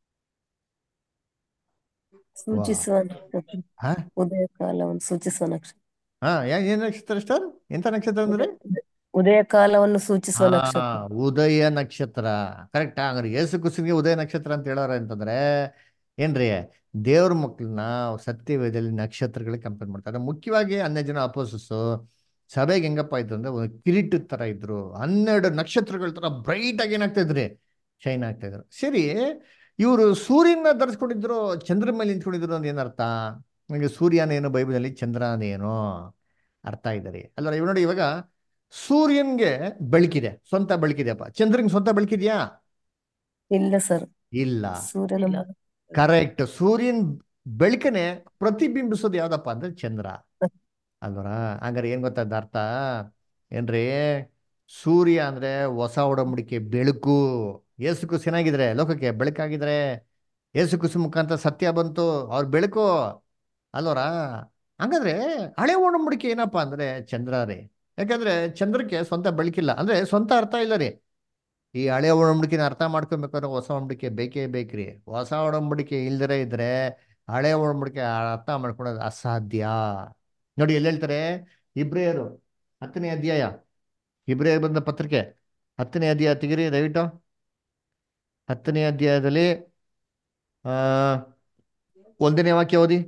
ಸೂಚಿಸುವ ನಕ್ಷತ್ರ ಹಾ ಉದಯ ಕಾಲವನ್ನು ಸೂಚಿಸುವ ನಕ್ಷತ್ರ ಹಾ ಯಾ- ಏನ್ ನಕ್ಷತ್ರ ಸ್ಟಾರ್ ಎಂತ ನಕ್ಷತ್ರ ಅಂದ್ರೆ ಉದಯ ಕಾಲವನ್ನು ಸೂಚಿಸುವ ಹಾ ನಕ್ಷತ್ರ ಉದಯ ನಕ್ಷತ್ರ ಕರೆಕ್ಟ್ ಹಂಗಾರೆ ಯೇಸು ಕ್ರಿಸ್ತನಿಗೆ ಉದಯ ನಕ್ಷತ್ರ ಅಂತ ಹೇಳೋರ ಅಂತಂದ್ರೆ ಏನ್ರಿ ದೇವ್ರ ಮಕ್ಳನ್ನ ಸತ್ಯವೇದದಲ್ಲಿ ನಕ್ಷತ್ರಗಳಿಗೆ ಕಂಪೇರ್ ಮಾಡ್ತಾರೆ ಮುಖ್ಯವಾಗಿ ಹನ್ನೆರಡು ಜನ ಅಪೋಸಸ್ ಸಭೆಗೆ ಹೆಂಗಪ್ಪ ಇದ್ರು ಅಂದ್ರೆ ಒಂದು ಕಿರೀಟದ ತರ ಇದ್ರು ಹನ್ನೆರಡು ನಕ್ಷತ್ರಗಳ ತರ ಬ್ರೈಟ್ ಆಗಿ ಏನಾಗ್ತಾ ಇದ್ರಿ ಶೈನ್ ಆಗ್ತಾ ಇದ್ರು ಸರಿ ಇವರು ಸೂರ್ಯನ ಧರಿಸ್ಕೊಂಡಿದ್ರು ಚಂದ್ರ ಮೇಲೆ ನಿಂತ್ಕೊಂಡಿದ್ರು ಅಂತ ಏನರ್ಥ ನನಗೆ ಸೂರ್ಯನೇನು ಬೈಬಲಲ್ಲಿ ಚಂದ್ರನೇನು ಅರ್ಥ ಇದ್ದಾರೆ ಅಲ್ವ ಇವ್ ನೋಡಿ ಇವಾಗ ಸೂರ್ಯನ್ಗೆ ಬೆಳಕಿದೆ ಸ್ವಂತ ಬೆಳಕಿದೆಯಪ್ಪ ಚಂದ್ರನ್ಗೆ ಸ್ವಂತ ಬೆಳಕಿದ್ಯಾ ಇಲ್ಲ ಸರ್ ಇಲ್ಲ ಸೂರ್ಯನ ಇಲ್ಲ. ಮಗ. ಕರೆಕ್ಟ್ ಸೂರ್ಯನ್ ಬೆಳಕನೆ ಪ್ರತಿಬಿಂಬಿಸೋದು ಯಾವ್ದಪ್ಪ ಅಂದ್ರೆ ಚಂದ್ರ ಅಲ್ವರ ಹಂಗಾರೆ ಏನ್ ಗೊತ್ತಾದ ಅರ್ಥ ಏನ್ರಿ ಸೂರ್ಯ ಅಂದ್ರೆ ಹೊಸ ಒಡಂಬಡಿಕೆ ಬೆಳಕು ಏಸು ಕುಸು ಏನಾಗಿದ್ರೆ ಲೋಕಕ್ಕೆ ಬೆಳಕಾಗಿದ್ರೆ ಏಸು ಕುಸು ಮುಖಾಂತರ ಸತ್ಯ ಬಂತು ಅವ್ರ ಬೆಳಕು ಅಲ್ವರ ಹಂಗಂದ್ರೆ ಹಳೆ ಒಡಂಬಡಿಕೆ ಏನಪ್ಪಾ ಅಂದ್ರೆ ಚಂದ್ರ ರೀ ಯಾಕಂದ್ರೆ ಚಂದ್ರಕ್ಕೆ ಸ್ವಂತ ಬೆಳಕಿಲ್ಲ ಅಂದ್ರೆ ಸ್ವಂತ ಅರ್ಥ ಇಲ್ಲ ರೀ ಈ ಹಳೆ ಒಡಂಬಡಿಕೆನ ಅರ್ಥ ಮಾಡ್ಕೊಬೇಕಾದ್ರೆ ಹೊಸ ಒಡಂಬಡಿಕೆ ಬೇಕೇ ಬೇಕ್ರಿ ಹೊಸ ಒಡಂಬಡಿಕೆ ಇಲ್ದಿರೇ ಇದ್ರೆ ಹಳೆ ಒಡಂಬಡಿಕೆ ಅರ್ಥ ಮಾಡ್ಕೊಳ್ಳೋದು ಅಸಾಧ್ಯ ನೋಡಿ ಎಲ್ಲಿ ಹೇಳ್ತಾರೆ ಇಬ್ರಿಯರು ಹತ್ತನೇ ಅಧ್ಯಾಯ ಇಬ್ರೇ ಬಂದ ಪತ್ರಿಕೆ ಹತ್ತನೇ ಅಧ್ಯಾಯ ತೆಗಿರಿ ದಯವಿಟ್ಟು ಹತ್ತನೇ ಅಧ್ಯಾಯದಲ್ಲಿ ಆ ಒಂದನೇ ವಾಕ್ಯ ಓದಿ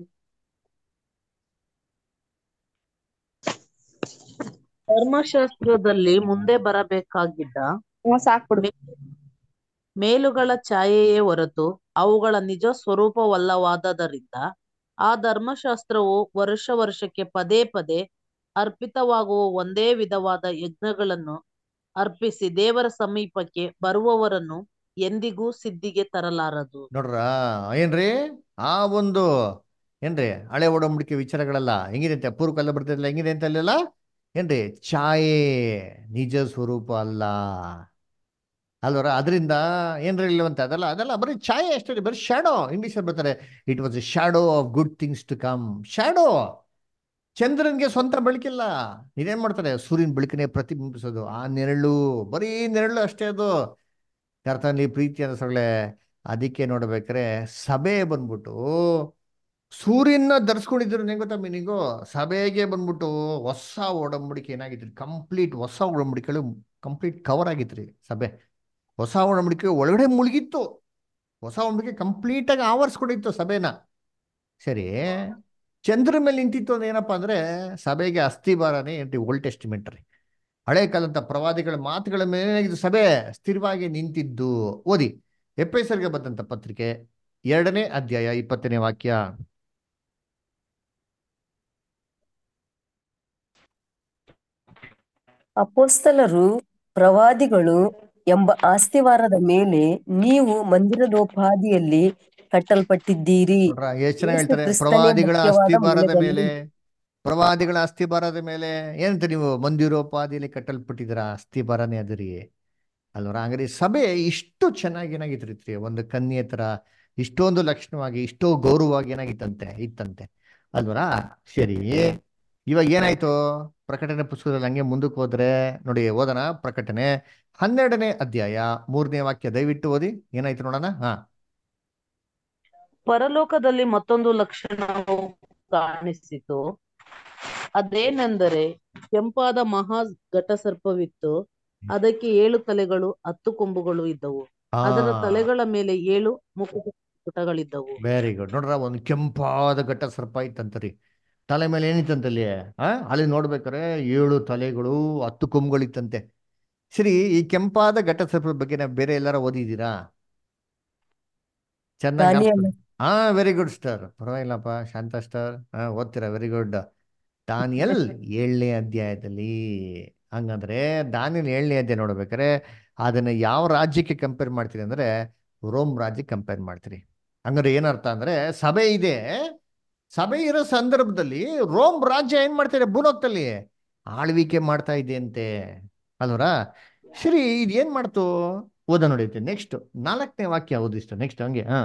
ಧರ್ಮಶಾಸ್ತ್ರದಲ್ಲಿ ಮುಂದೆ ಬರಬೇಕಾಗಿದ್ದ ಸಾಕ್ಬಿಡು ಮೇ- ಮೇಲುಗಳ ಛಾಯೆಯೇ ಹೊರತು ಅವುಗಳ ನಿಜ ಸ್ವರೂಪವಲ್ಲವಾದ್ದರಿಂದ ಆ ಧರ್ಮಶಾಸ್ತ್ರವು ವರ್ಷ ವರ್ಷಕ್ಕೆ ಪದೇ ಪದೇ ಅರ್ಪಿತವಾಗುವ ಒಂದೇ ವಿಧವಾದ ಯಜ್ಞಗಳನ್ನು ಅರ್ಪಿಸಿ ದೇವರ ಸಮೀಪಕ್ಕೆ ಬರುವವರನ್ನು ಎಂದಿಗೂ ಸಿದ್ಧಿಗೆ ತರಲಾರದು ನೋಡ್ರ ಏನ್ರಿ ಆ ಒಂದು ಏನ್ರಿ ಹಳೆ ಒಡಂಬಡಿಕೆ ವಿಚಾರಗಳೆಲ್ಲ ಹೆಂಗಿದೆ ಅಂತ ಪೂರ್ವಕ್ಕೆಲ್ಲ ಬರ್ತಿರಲಿಲ್ಲ ಹೆಂಗಿದೆ ಅಂತ ಅಲ್ಲೆಲ್ಲ ಏನ್ರಿ ಛಾಯೆ ನಿಜ ಸ್ವರೂಪ ಅಲ್ಲ ಅಲ್ವರ ಅದರಿಂದ ಏನ್ರಿ ಇಲ್ಲವಂತೆ ಅದಲ್ಲ ಅದಲ್ಲ ಬರೀ ಛಾಯೆ ಅಷ್ಟೇ ರೀ, ಬರೀ ಶ್ಯಾಡೋ ಇಂಗ್ಲೀಷಲ್ಲಿ ಬರ್ತಾರೆ it was a shadow of good things to come shadow ಚಂದ್ರನ್ಗೆ ಸ್ವಂತ ಬೆಳಕಿಲ್ಲ ಇದೇನ್ ಮಾಡ್ತಾರೆ ಸೂರ್ಯನ ಬೆಳಕನ್ನೇ ಪ್ರತಿಬಿಂಬಿಸೋದು ಆ ನೆರಳು ಬರೀ ನೆರಳು ಅಷ್ಟೇ ಅದು ಕರ್ತನಲ್ಲಿ ಪ್ರೀತಿ ಅನ್ಸೊಳ್ಳೆ ಅದಕ್ಕೆ ನೋಡ್ಬೇಕಾರೆ ಸಭೆ ಬಂದ್ಬಿಟ್ಟು ಸೂರ್ಯನ ಧರಿಸ್ಕೊಂಡಿದ್ರು ನಂಗೆ ಗೊತ್ತಾ ಮೀನಿಂಗು ಸಭೆಗೆ ಬಂದ್ಬಿಟ್ಟು ಹೊಸ ಒಡಂಬಡಿಕೆ ಏನಾಗಿತ್ತು ಕಂಪ್ಲೀಟ್ ಹೊಸ ಒಡಂಬಡಿಕೆಗಳು ಕಂಪ್ಲೀಟ್ ಕವರ್ ಆಗಿತ್ರಿ ಸಭೆ ಹೊಸ ಒಡಂಬಡಿಕೆ ಒಳಗಡೆ ಮುಳುಗಿತ್ತು ಹೊಸ ಒಡಂಬಡಿಕೆ ಕಂಪ್ಲೀಟ್ ಆಗಿ ಆವರಿಸ್ಕೊಂಡಿತ್ತು ಸಭೆನ ಸರಿ ಚಂದ್ರ ಮೇಲೆ ನಿಂತಿತ್ತು ಅಂದ್ರೆ ಏನಪ್ಪಾ ಅಂದ್ರೆ ಸಭೆಗೆ ಅಸ್ಥಿಭಾರನೇ ಏನ್ರಿ ಓಲ್ಡ್ ಟೆಸ್ಟಿಮೆಂಟ್ ರೀ ಹಳೆ ಕಾಲದ ಪ್ರವಾದಿಗಳ ಮಾತುಗಳ ಮೇಲೆ ಇದು ಸಭೆ ಸ್ಥಿರವಾಗಿ ನಿಂತಿದ್ದು ಓದಿ ಎಪ್ಪೈಸರ್ಗೆ ಬಂದಂತ ಪತ್ರಿಕೆ ಎರಡನೇ ಅಧ್ಯಾಯ ಇಪ್ಪತ್ತನೇ ವಾಕ್ಯ ಅಪೋಸ್ತಲರು ಪ್ರವಾದಿಗಳು ಎಂಬ ಆಸ್ತಿವಾರದ ಮೇಲೆ ನೀವು ಮಂದಿರದೋಪಾದಿಯಲ್ಲಿ ಕಟ್ಟಲ್ಪಟ್ಟಿದ್ದೀರಿ ನೋಡ್ರ ಎಷ್ಟು ಚೆನ್ನಾಗಿ ಯೇಸು ಹೇಳ್ತಾರೆ ಕ್ರಿಸ್ತನೇ ಪ್ರವಾದಿಗಳ ಮುಖ್ಯವಾದ ಅಸ್ಥಿಭಾರದ ಮೂಲೆಗಲ್ಲು. ಮೇಲೆ ಪ್ರವಾದಿಗಳ ಅಸ್ಥಿಭಾರದ ಮೇಲೆ ಏನಂತ ನೀವು ಮಂದಿರೋಪಾದಿಯಲ್ಲಿ ಕಟ್ಟಲ್ಪಟ್ಟಿದ್ದೀರಾ ಅಸ್ಥಿಭಾರನೇ ಅದರಿ ಅಲ್ವರ ಹಂಗಾರೆ ಈ ಸಭೆ ಇಷ್ಟು ಚೆನ್ನಾಗಿ ಏನಾಗಿತ್ತು ಒಂದು ಕನ್ಯೆ ತರ ಇಷ್ಟೊಂದು ಲಕ್ಷಣವಾಗಿ ಇಷ್ಟೋ ಗೌರವವಾಗಿ ಏನಾಗಿತ್ತಂತೆ ಇತ್ತಂತೆ ಅಲ್ವರ ಸರಿ ಇವಾಗ ಏನಾಯ್ತು ಪ್ರಕಟಣೆ ಪುಸ್ತಕದಲ್ಲಿ ಹಂಗೆ ಮುಂದಕ್ಕೆ ಹೋದ್ರೆ ನೋಡಿ ಓದೋಣ ಪ್ರಕಟಣೆ ಹನ್ನೆರಡನೇ ಅಧ್ಯಾಯ ಮೂರನೇ ವಾಕ್ಯ ದಯವಿಟ್ಟು ಓದಿ ಏನಾಯ್ತು ನೋಡೋಣ ಹಾ ಪರಲೋಕದಲ್ಲಿ ಮತ್ತೊಂದು ಲಕ್ಷಣವು ಕಾಣಿಸಿತು ಅದೇನೆಂದರೆ ಕೆಂಪಾದ ಮಹಾ ಘಟಸರ್ಪವಿತ್ತು ಅದಕ್ಕೆ ಏಳು ತಲೆಗಳು ಹತ್ತು ಕೊಂಬುಗಳು ಇದ್ದವು ಅದರ ತಲೆಗಳ ಮೇಲೆ ಏಳು ಮುಕುಟಗಳಿದ್ದವು ವೆರಿ ಗುಡ್ ನೋಡ್ರ ಒಂದು ಕೆಂಪಾದ ಘಟ್ಟ ಸರ್ಪ ಇತ್ತಂತರಿ ತಲೆ ಮೇಲೆ ಏನಿತ್ತಂತಲ್ಲಿ ಆ ಅಲ್ಲಿ ನೋಡ್ಬೇಕಾರೆ ಏಳು ತಲೆಗಳು ಹತ್ತು ಕೊಂಬುಗಳಿತ್ತಂತೆ ಸರಿ ಈ ಕೆಂಪಾದ ಘಟ್ಟ ಸರ್ಪದ ಬಗ್ಗೆ ನಾವು ಬೇರೆ ಎಲ್ಲಾರ ಓದಿದ್ದೀರಾ ಚೆನ್ನಾಗಿ ದಾನಿಯೇಲ. ಹಾ ವೆರಿ ಗುಡ್ ಸ್ಟಾರ್ ಪರವಾಗಿಲ್ಲಪ್ಪ ಶಾಂತ ಸ್ಟಾರ್ ಹಾ ಓದ್ತೀರಾ ವೆರಿ ಗುಡ್ ದಾನಿಯಲ್ ಏಳನೇ ಅಧ್ಯಾಯದಲ್ಲಿ ಹಂಗಂದ್ರೆ ದಾನಿಯಲ್ ಏಳನೇ ಅಧ್ಯಾಯ ನೋಡ್ಬೇಕಾರೆ ಅದನ್ನ ಯಾವ ರಾಜ್ಯಕ್ಕೆ ಕಂಪೇರ್ ಮಾಡ್ತೀರಿ ಅಂದ್ರೆ ರೋಮ್ ರಾಜ್ಯಕ್ಕೆ ಕಂಪೇರ್ ಮಾಡ್ತೀರಿ ಹಂಗಾರೆ ಏನರ್ಥ ಅಂದ್ರೆ ಸಭೆ ಇದೆ ಸಭೆ ಇರೋ ಸಂದರ್ಭದಲ್ಲಿ ರೋಮ್ ರಾಜ್ಯ ಏನ್ ಮಾಡ್ತಾರೆ ಭೂಲೋಕದಲ್ಲಿ ಆಳ್ವಿಕೆ ಮಾಡ್ತಾ ಇದೆ ಅಂತೆ ಅಲ್ವರ ಸರಿ ಇದು ಏನ್ ಮಾಡ್ತು ಓದ ನೋಡೈತೆ ನೆಕ್ಸ್ಟ್ ನಾಲ್ಕನೇ ವಾಕ್ಯ ಓದಿಷ್ಟು ನೆಕ್ಸ್ಟ್ ಹಂಗೆ ಹಾ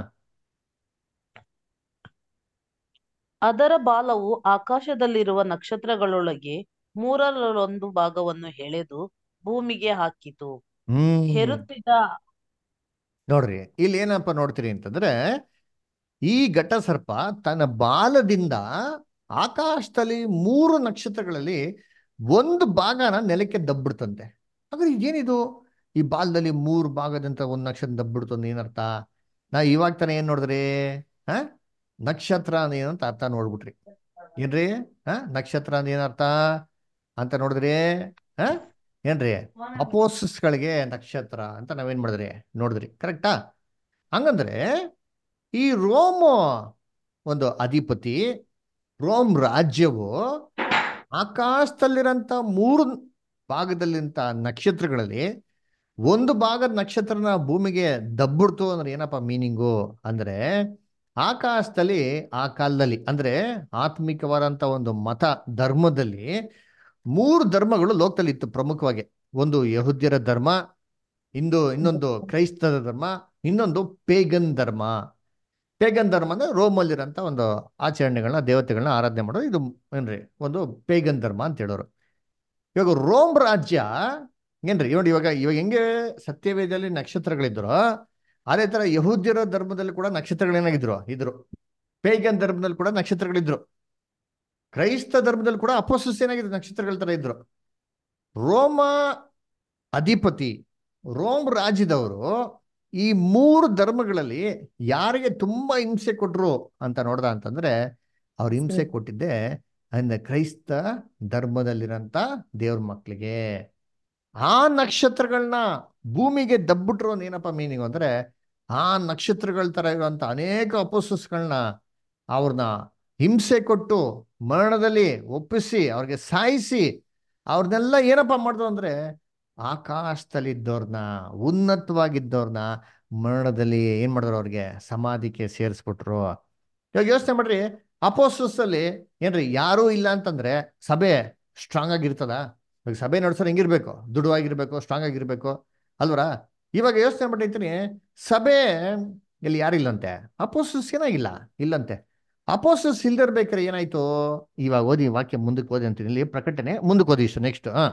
ಅದರ ಬಾಲವು ಆಕಾಶದಲ್ಲಿರುವ ನಕ್ಷತ್ರಗಳೊಳಗೆ ಮೂರರಲ್ಲೊಂದು ಭಾಗವನ್ನು ಎಳೆದು ಭೂಮಿಗೆ ಹಾಕಿತು ಹ್ಮ್ ಹೆರುತ್ತಿದ್ದ ನೋಡ್ರಿ ಇಲ್ಲಿ ಏನಪ್ಪ ನೋಡ್ತೀರಿ ಅಂತಂದ್ರೆ ಈ ಘಟ ಸರ್ಪ ತನ್ನ ಬಾಲದಿಂದ ಆಕಾಶದಲ್ಲಿ ಮೂರು ನಕ್ಷತ್ರಗಳಲ್ಲಿ ಒಂದು ಭಾಗನ ನೆಲಕ್ಕೆ ದಬ್ಬಿಡ್ತಂತೆ ಹಾಗಾದ್ರೆ ಇದೇನಿದು ಈ ಬಾಲದಲ್ಲಿ ಮೂರು ಭಾಗದಂತ ಒಂದು ನಕ್ಷತ್ರ ದಬ್ಬಿಡ್ತು ಅಂದ್ರೆ ಏನರ್ಥ ನಾ ಇವಾಗ ತಾನೇ ಏನ್ ನೋಡಿದ್ರಿ ಹ ನಕ್ಷತ್ರ ಅಂದ್ರೆ ಏನು ಅಂತ ಅರ್ಥ ನೋಡ್ಬಿಟ್ರಿ ಏನ್ರಿ ಹ ನಕ್ಷತ್ರ ಅಂದ್ರೆ ಏನರ್ಥ ಅಂತ ನೋಡಿದ್ರಿ ಹ ಏನ್ರಿ ಅಪೋಸಿಸ್ಗಳಿಗೆ ನಕ್ಷತ್ರ ಅಂತ ನಾವೇನ್ ಮಾಡಿದ್ರಿ ನೋಡಿದ್ರಿ ಕರೆಕ್ಟಾ ಹಂಗಂದ್ರೆ ಈ ರೋಮ್ ಒಂದು ಅಧಿಪತಿ ರೋಮ್ ರಾಜ್ಯವು ಆಕಾಶದಲ್ಲಿರಂತ ಮೂರು ಭಾಗದಲ್ಲಿಂತ ನಕ್ಷತ್ರಗಳಲ್ಲಿ ಒಂದು ಭಾಗದ ನಕ್ಷತ್ರನ ಭೂಮಿಗೆ ದಬ್ಬಿಡ್ತು ಅಂದ್ರೆ ಏನಪ್ಪ ಮೀನಿಂಗು ಅಂದ್ರೆ ಆಕಾಶದಲ್ಲಿ ಆ ಕಾಲದಲ್ಲಿ ಅಂದ್ರೆ ಆತ್ಮಿಕವಾದಂತ ಒಂದು ಮತ ಧರ್ಮದಲ್ಲಿ ಮೂರು ಧರ್ಮಗಳು ಲೋಕದಲ್ಲಿ ಇತ್ತು ಪ್ರಮುಖವಾಗಿ ಒಂದು ಯಹುದ್ಯರ ಧರ್ಮ ಇಂದು ಇನ್ನೊಂದು ಕ್ರೈಸ್ತರ ಧರ್ಮ ಇನ್ನೊಂದು ಪೇಗನ್ ಧರ್ಮ ಪೇಗನ್ ಧರ್ಮ ಅಂದ್ರೆ ರೋಮಲ್ಲಿರೋಂಥ ಒಂದು ಆಚರಣೆಗಳನ್ನ ದೇವತೆಗಳನ್ನ ಆರಾಧನೆ ಮಾಡೋದು ಇದು ಏನ್ರಿ ಒಂದು ಪೇಗನ್ ಧರ್ಮ ಅಂತ ಹೇಳೋರು ಇವಾಗ ರೋಮ್ ರಾಜ್ಯ ಏನ್ರಿ ನೋಡಿ ಇವಾಗ ಇವಾಗ ಹೆಂಗೆ ಸತ್ಯವೇದದಲ್ಲಿ ನಕ್ಷತ್ರಗಳಿದ್ರು ಅದೇ ತರ ಯಹೂದ್ಯರ ಧರ್ಮದಲ್ಲಿ ಕೂಡ ನಕ್ಷತ್ರಗಳೇನಾಗಿದ್ರು ಇದ್ರು ಪೇಗನ್ ಧರ್ಮದಲ್ಲಿ ಕೂಡ ನಕ್ಷತ್ರಗಳಿದ್ರು ಕ್ರೈಸ್ತ ಧರ್ಮದಲ್ಲಿ ಕೂಡ ಅಪೋಸಿಸ್ ಏನಾಗಿದ್ರು ನಕ್ಷತ್ರಗಳ ತರ ಇದ್ರು ರೋಮ ಅಧಿಪತಿ ರೋಮ್ ರಾಜ್ಯದವರು ಈ ಮೂರು ಧರ್ಮಗಳಲ್ಲಿ ಯಾರಿಗೆ ತುಂಬಾ ಹಿಂಸೆ ಕೊಟ್ರು ಅಂತ ನೋಡ್ದ ಅಂತಂದ್ರೆ ಅವ್ರು ಹಿಂಸೆ ಹ್ಮ್. ಕೊಟ್ಟಿದ್ದೆ ಅಂದ್ರೆ ಕ್ರೈಸ್ತ ಧರ್ಮದಲ್ಲಿರಂತ ದೇವ್ರ ಮಕ್ಕಳಿಗೆ ಆ ನಕ್ಷತ್ರಗಳನ್ನ ಭೂಮಿಗೆ ದಬ್ಬಿಟ್ರು ಅನ್ನೋ ಏನಪ್ಪ ಮೀನಿಂಗ್ ಅಂದ್ರೆ ಆ ನಕ್ಷತ್ರಗಳ ತರ ಇರುವಂತ ಅನೇಕ ಅಪೋಸಸ್ಗಳನ್ನ ಅವ್ರನ್ನ ಹಿಂಸೆ ಕೊಟ್ಟು ಮರಣದಲ್ಲಿ ಒಪ್ಪಿಸಿ ಅವ್ರಿಗೆ ಸಾಯಿಸಿ ಅವ್ರನ್ನೆಲ್ಲ ಏನಪ್ಪ ಮಾಡಿದ್ರು ಅಂದ್ರೆ ಆಕಾಶದಲ್ಲಿದ್ದವ್ರನ್ನ ಉನ್ನತವಾಗಿದ್ದವ್ರನ್ನ ಮರಣದಲ್ಲಿ ಏನ್ ಮಾಡಿದ್ರು ಅವ್ರಿಗೆ ಸಮಾಧಿಗೆ ಸೇರಿಸ್ಬಿಟ್ರು ಇವಾಗ ಯೋಚನೆ ಮಾಡ್ರಿ ಅಪೋಸಸ್ ಅಲ್ಲಿ ಏನ್ರಿ ಯಾರೂ ಇಲ್ಲ ಅಂತಂದ್ರೆ ಸಭೆ ಸ್ಟ್ರಾಂಗ್ ಆಗಿರ್ತದ ಇವಾಗ ಸಭೆ ನಡೆಸೋರು ಹೆಂಗಿರ್ಬೇಕು ದೃಢವಾಗಿರ್ಬೇಕು ಸ್ಟ್ರಾಂಗ್ ಆಗಿರ್ಬೇಕು ಅಲ್ವರಾ ಇವಾಗ ಯೋಚನೆ ಮಾಡಿರ್ತೀನಿ ಸಭೆ ಇಲ್ಲಿ ಯಾರಿಲ್ಲಂತೆ ಅಪೋಸಸ್ ಏನಾಗಿಲ್ಲ ಇಲ್ಲಂತೆ ಅಪೋಸಸ್ ಇಲ್ದಿರ್ಬೇಕಾರೆ ಏನಾಯ್ತು ಇವಾಗ ಓದಿ ವಾಕ್ಯ ಮುಂದಕ್ಕೆ ಓದಿ ಅಂತೀನಿ ಇಲ್ಲಿ ಪ್ರಕಟಣೆ ಮುಂದಕ್ಕೆ ಓದಿ ಇಷ್ಟು ನೆಕ್ಸ್ಟ್ ಹಾ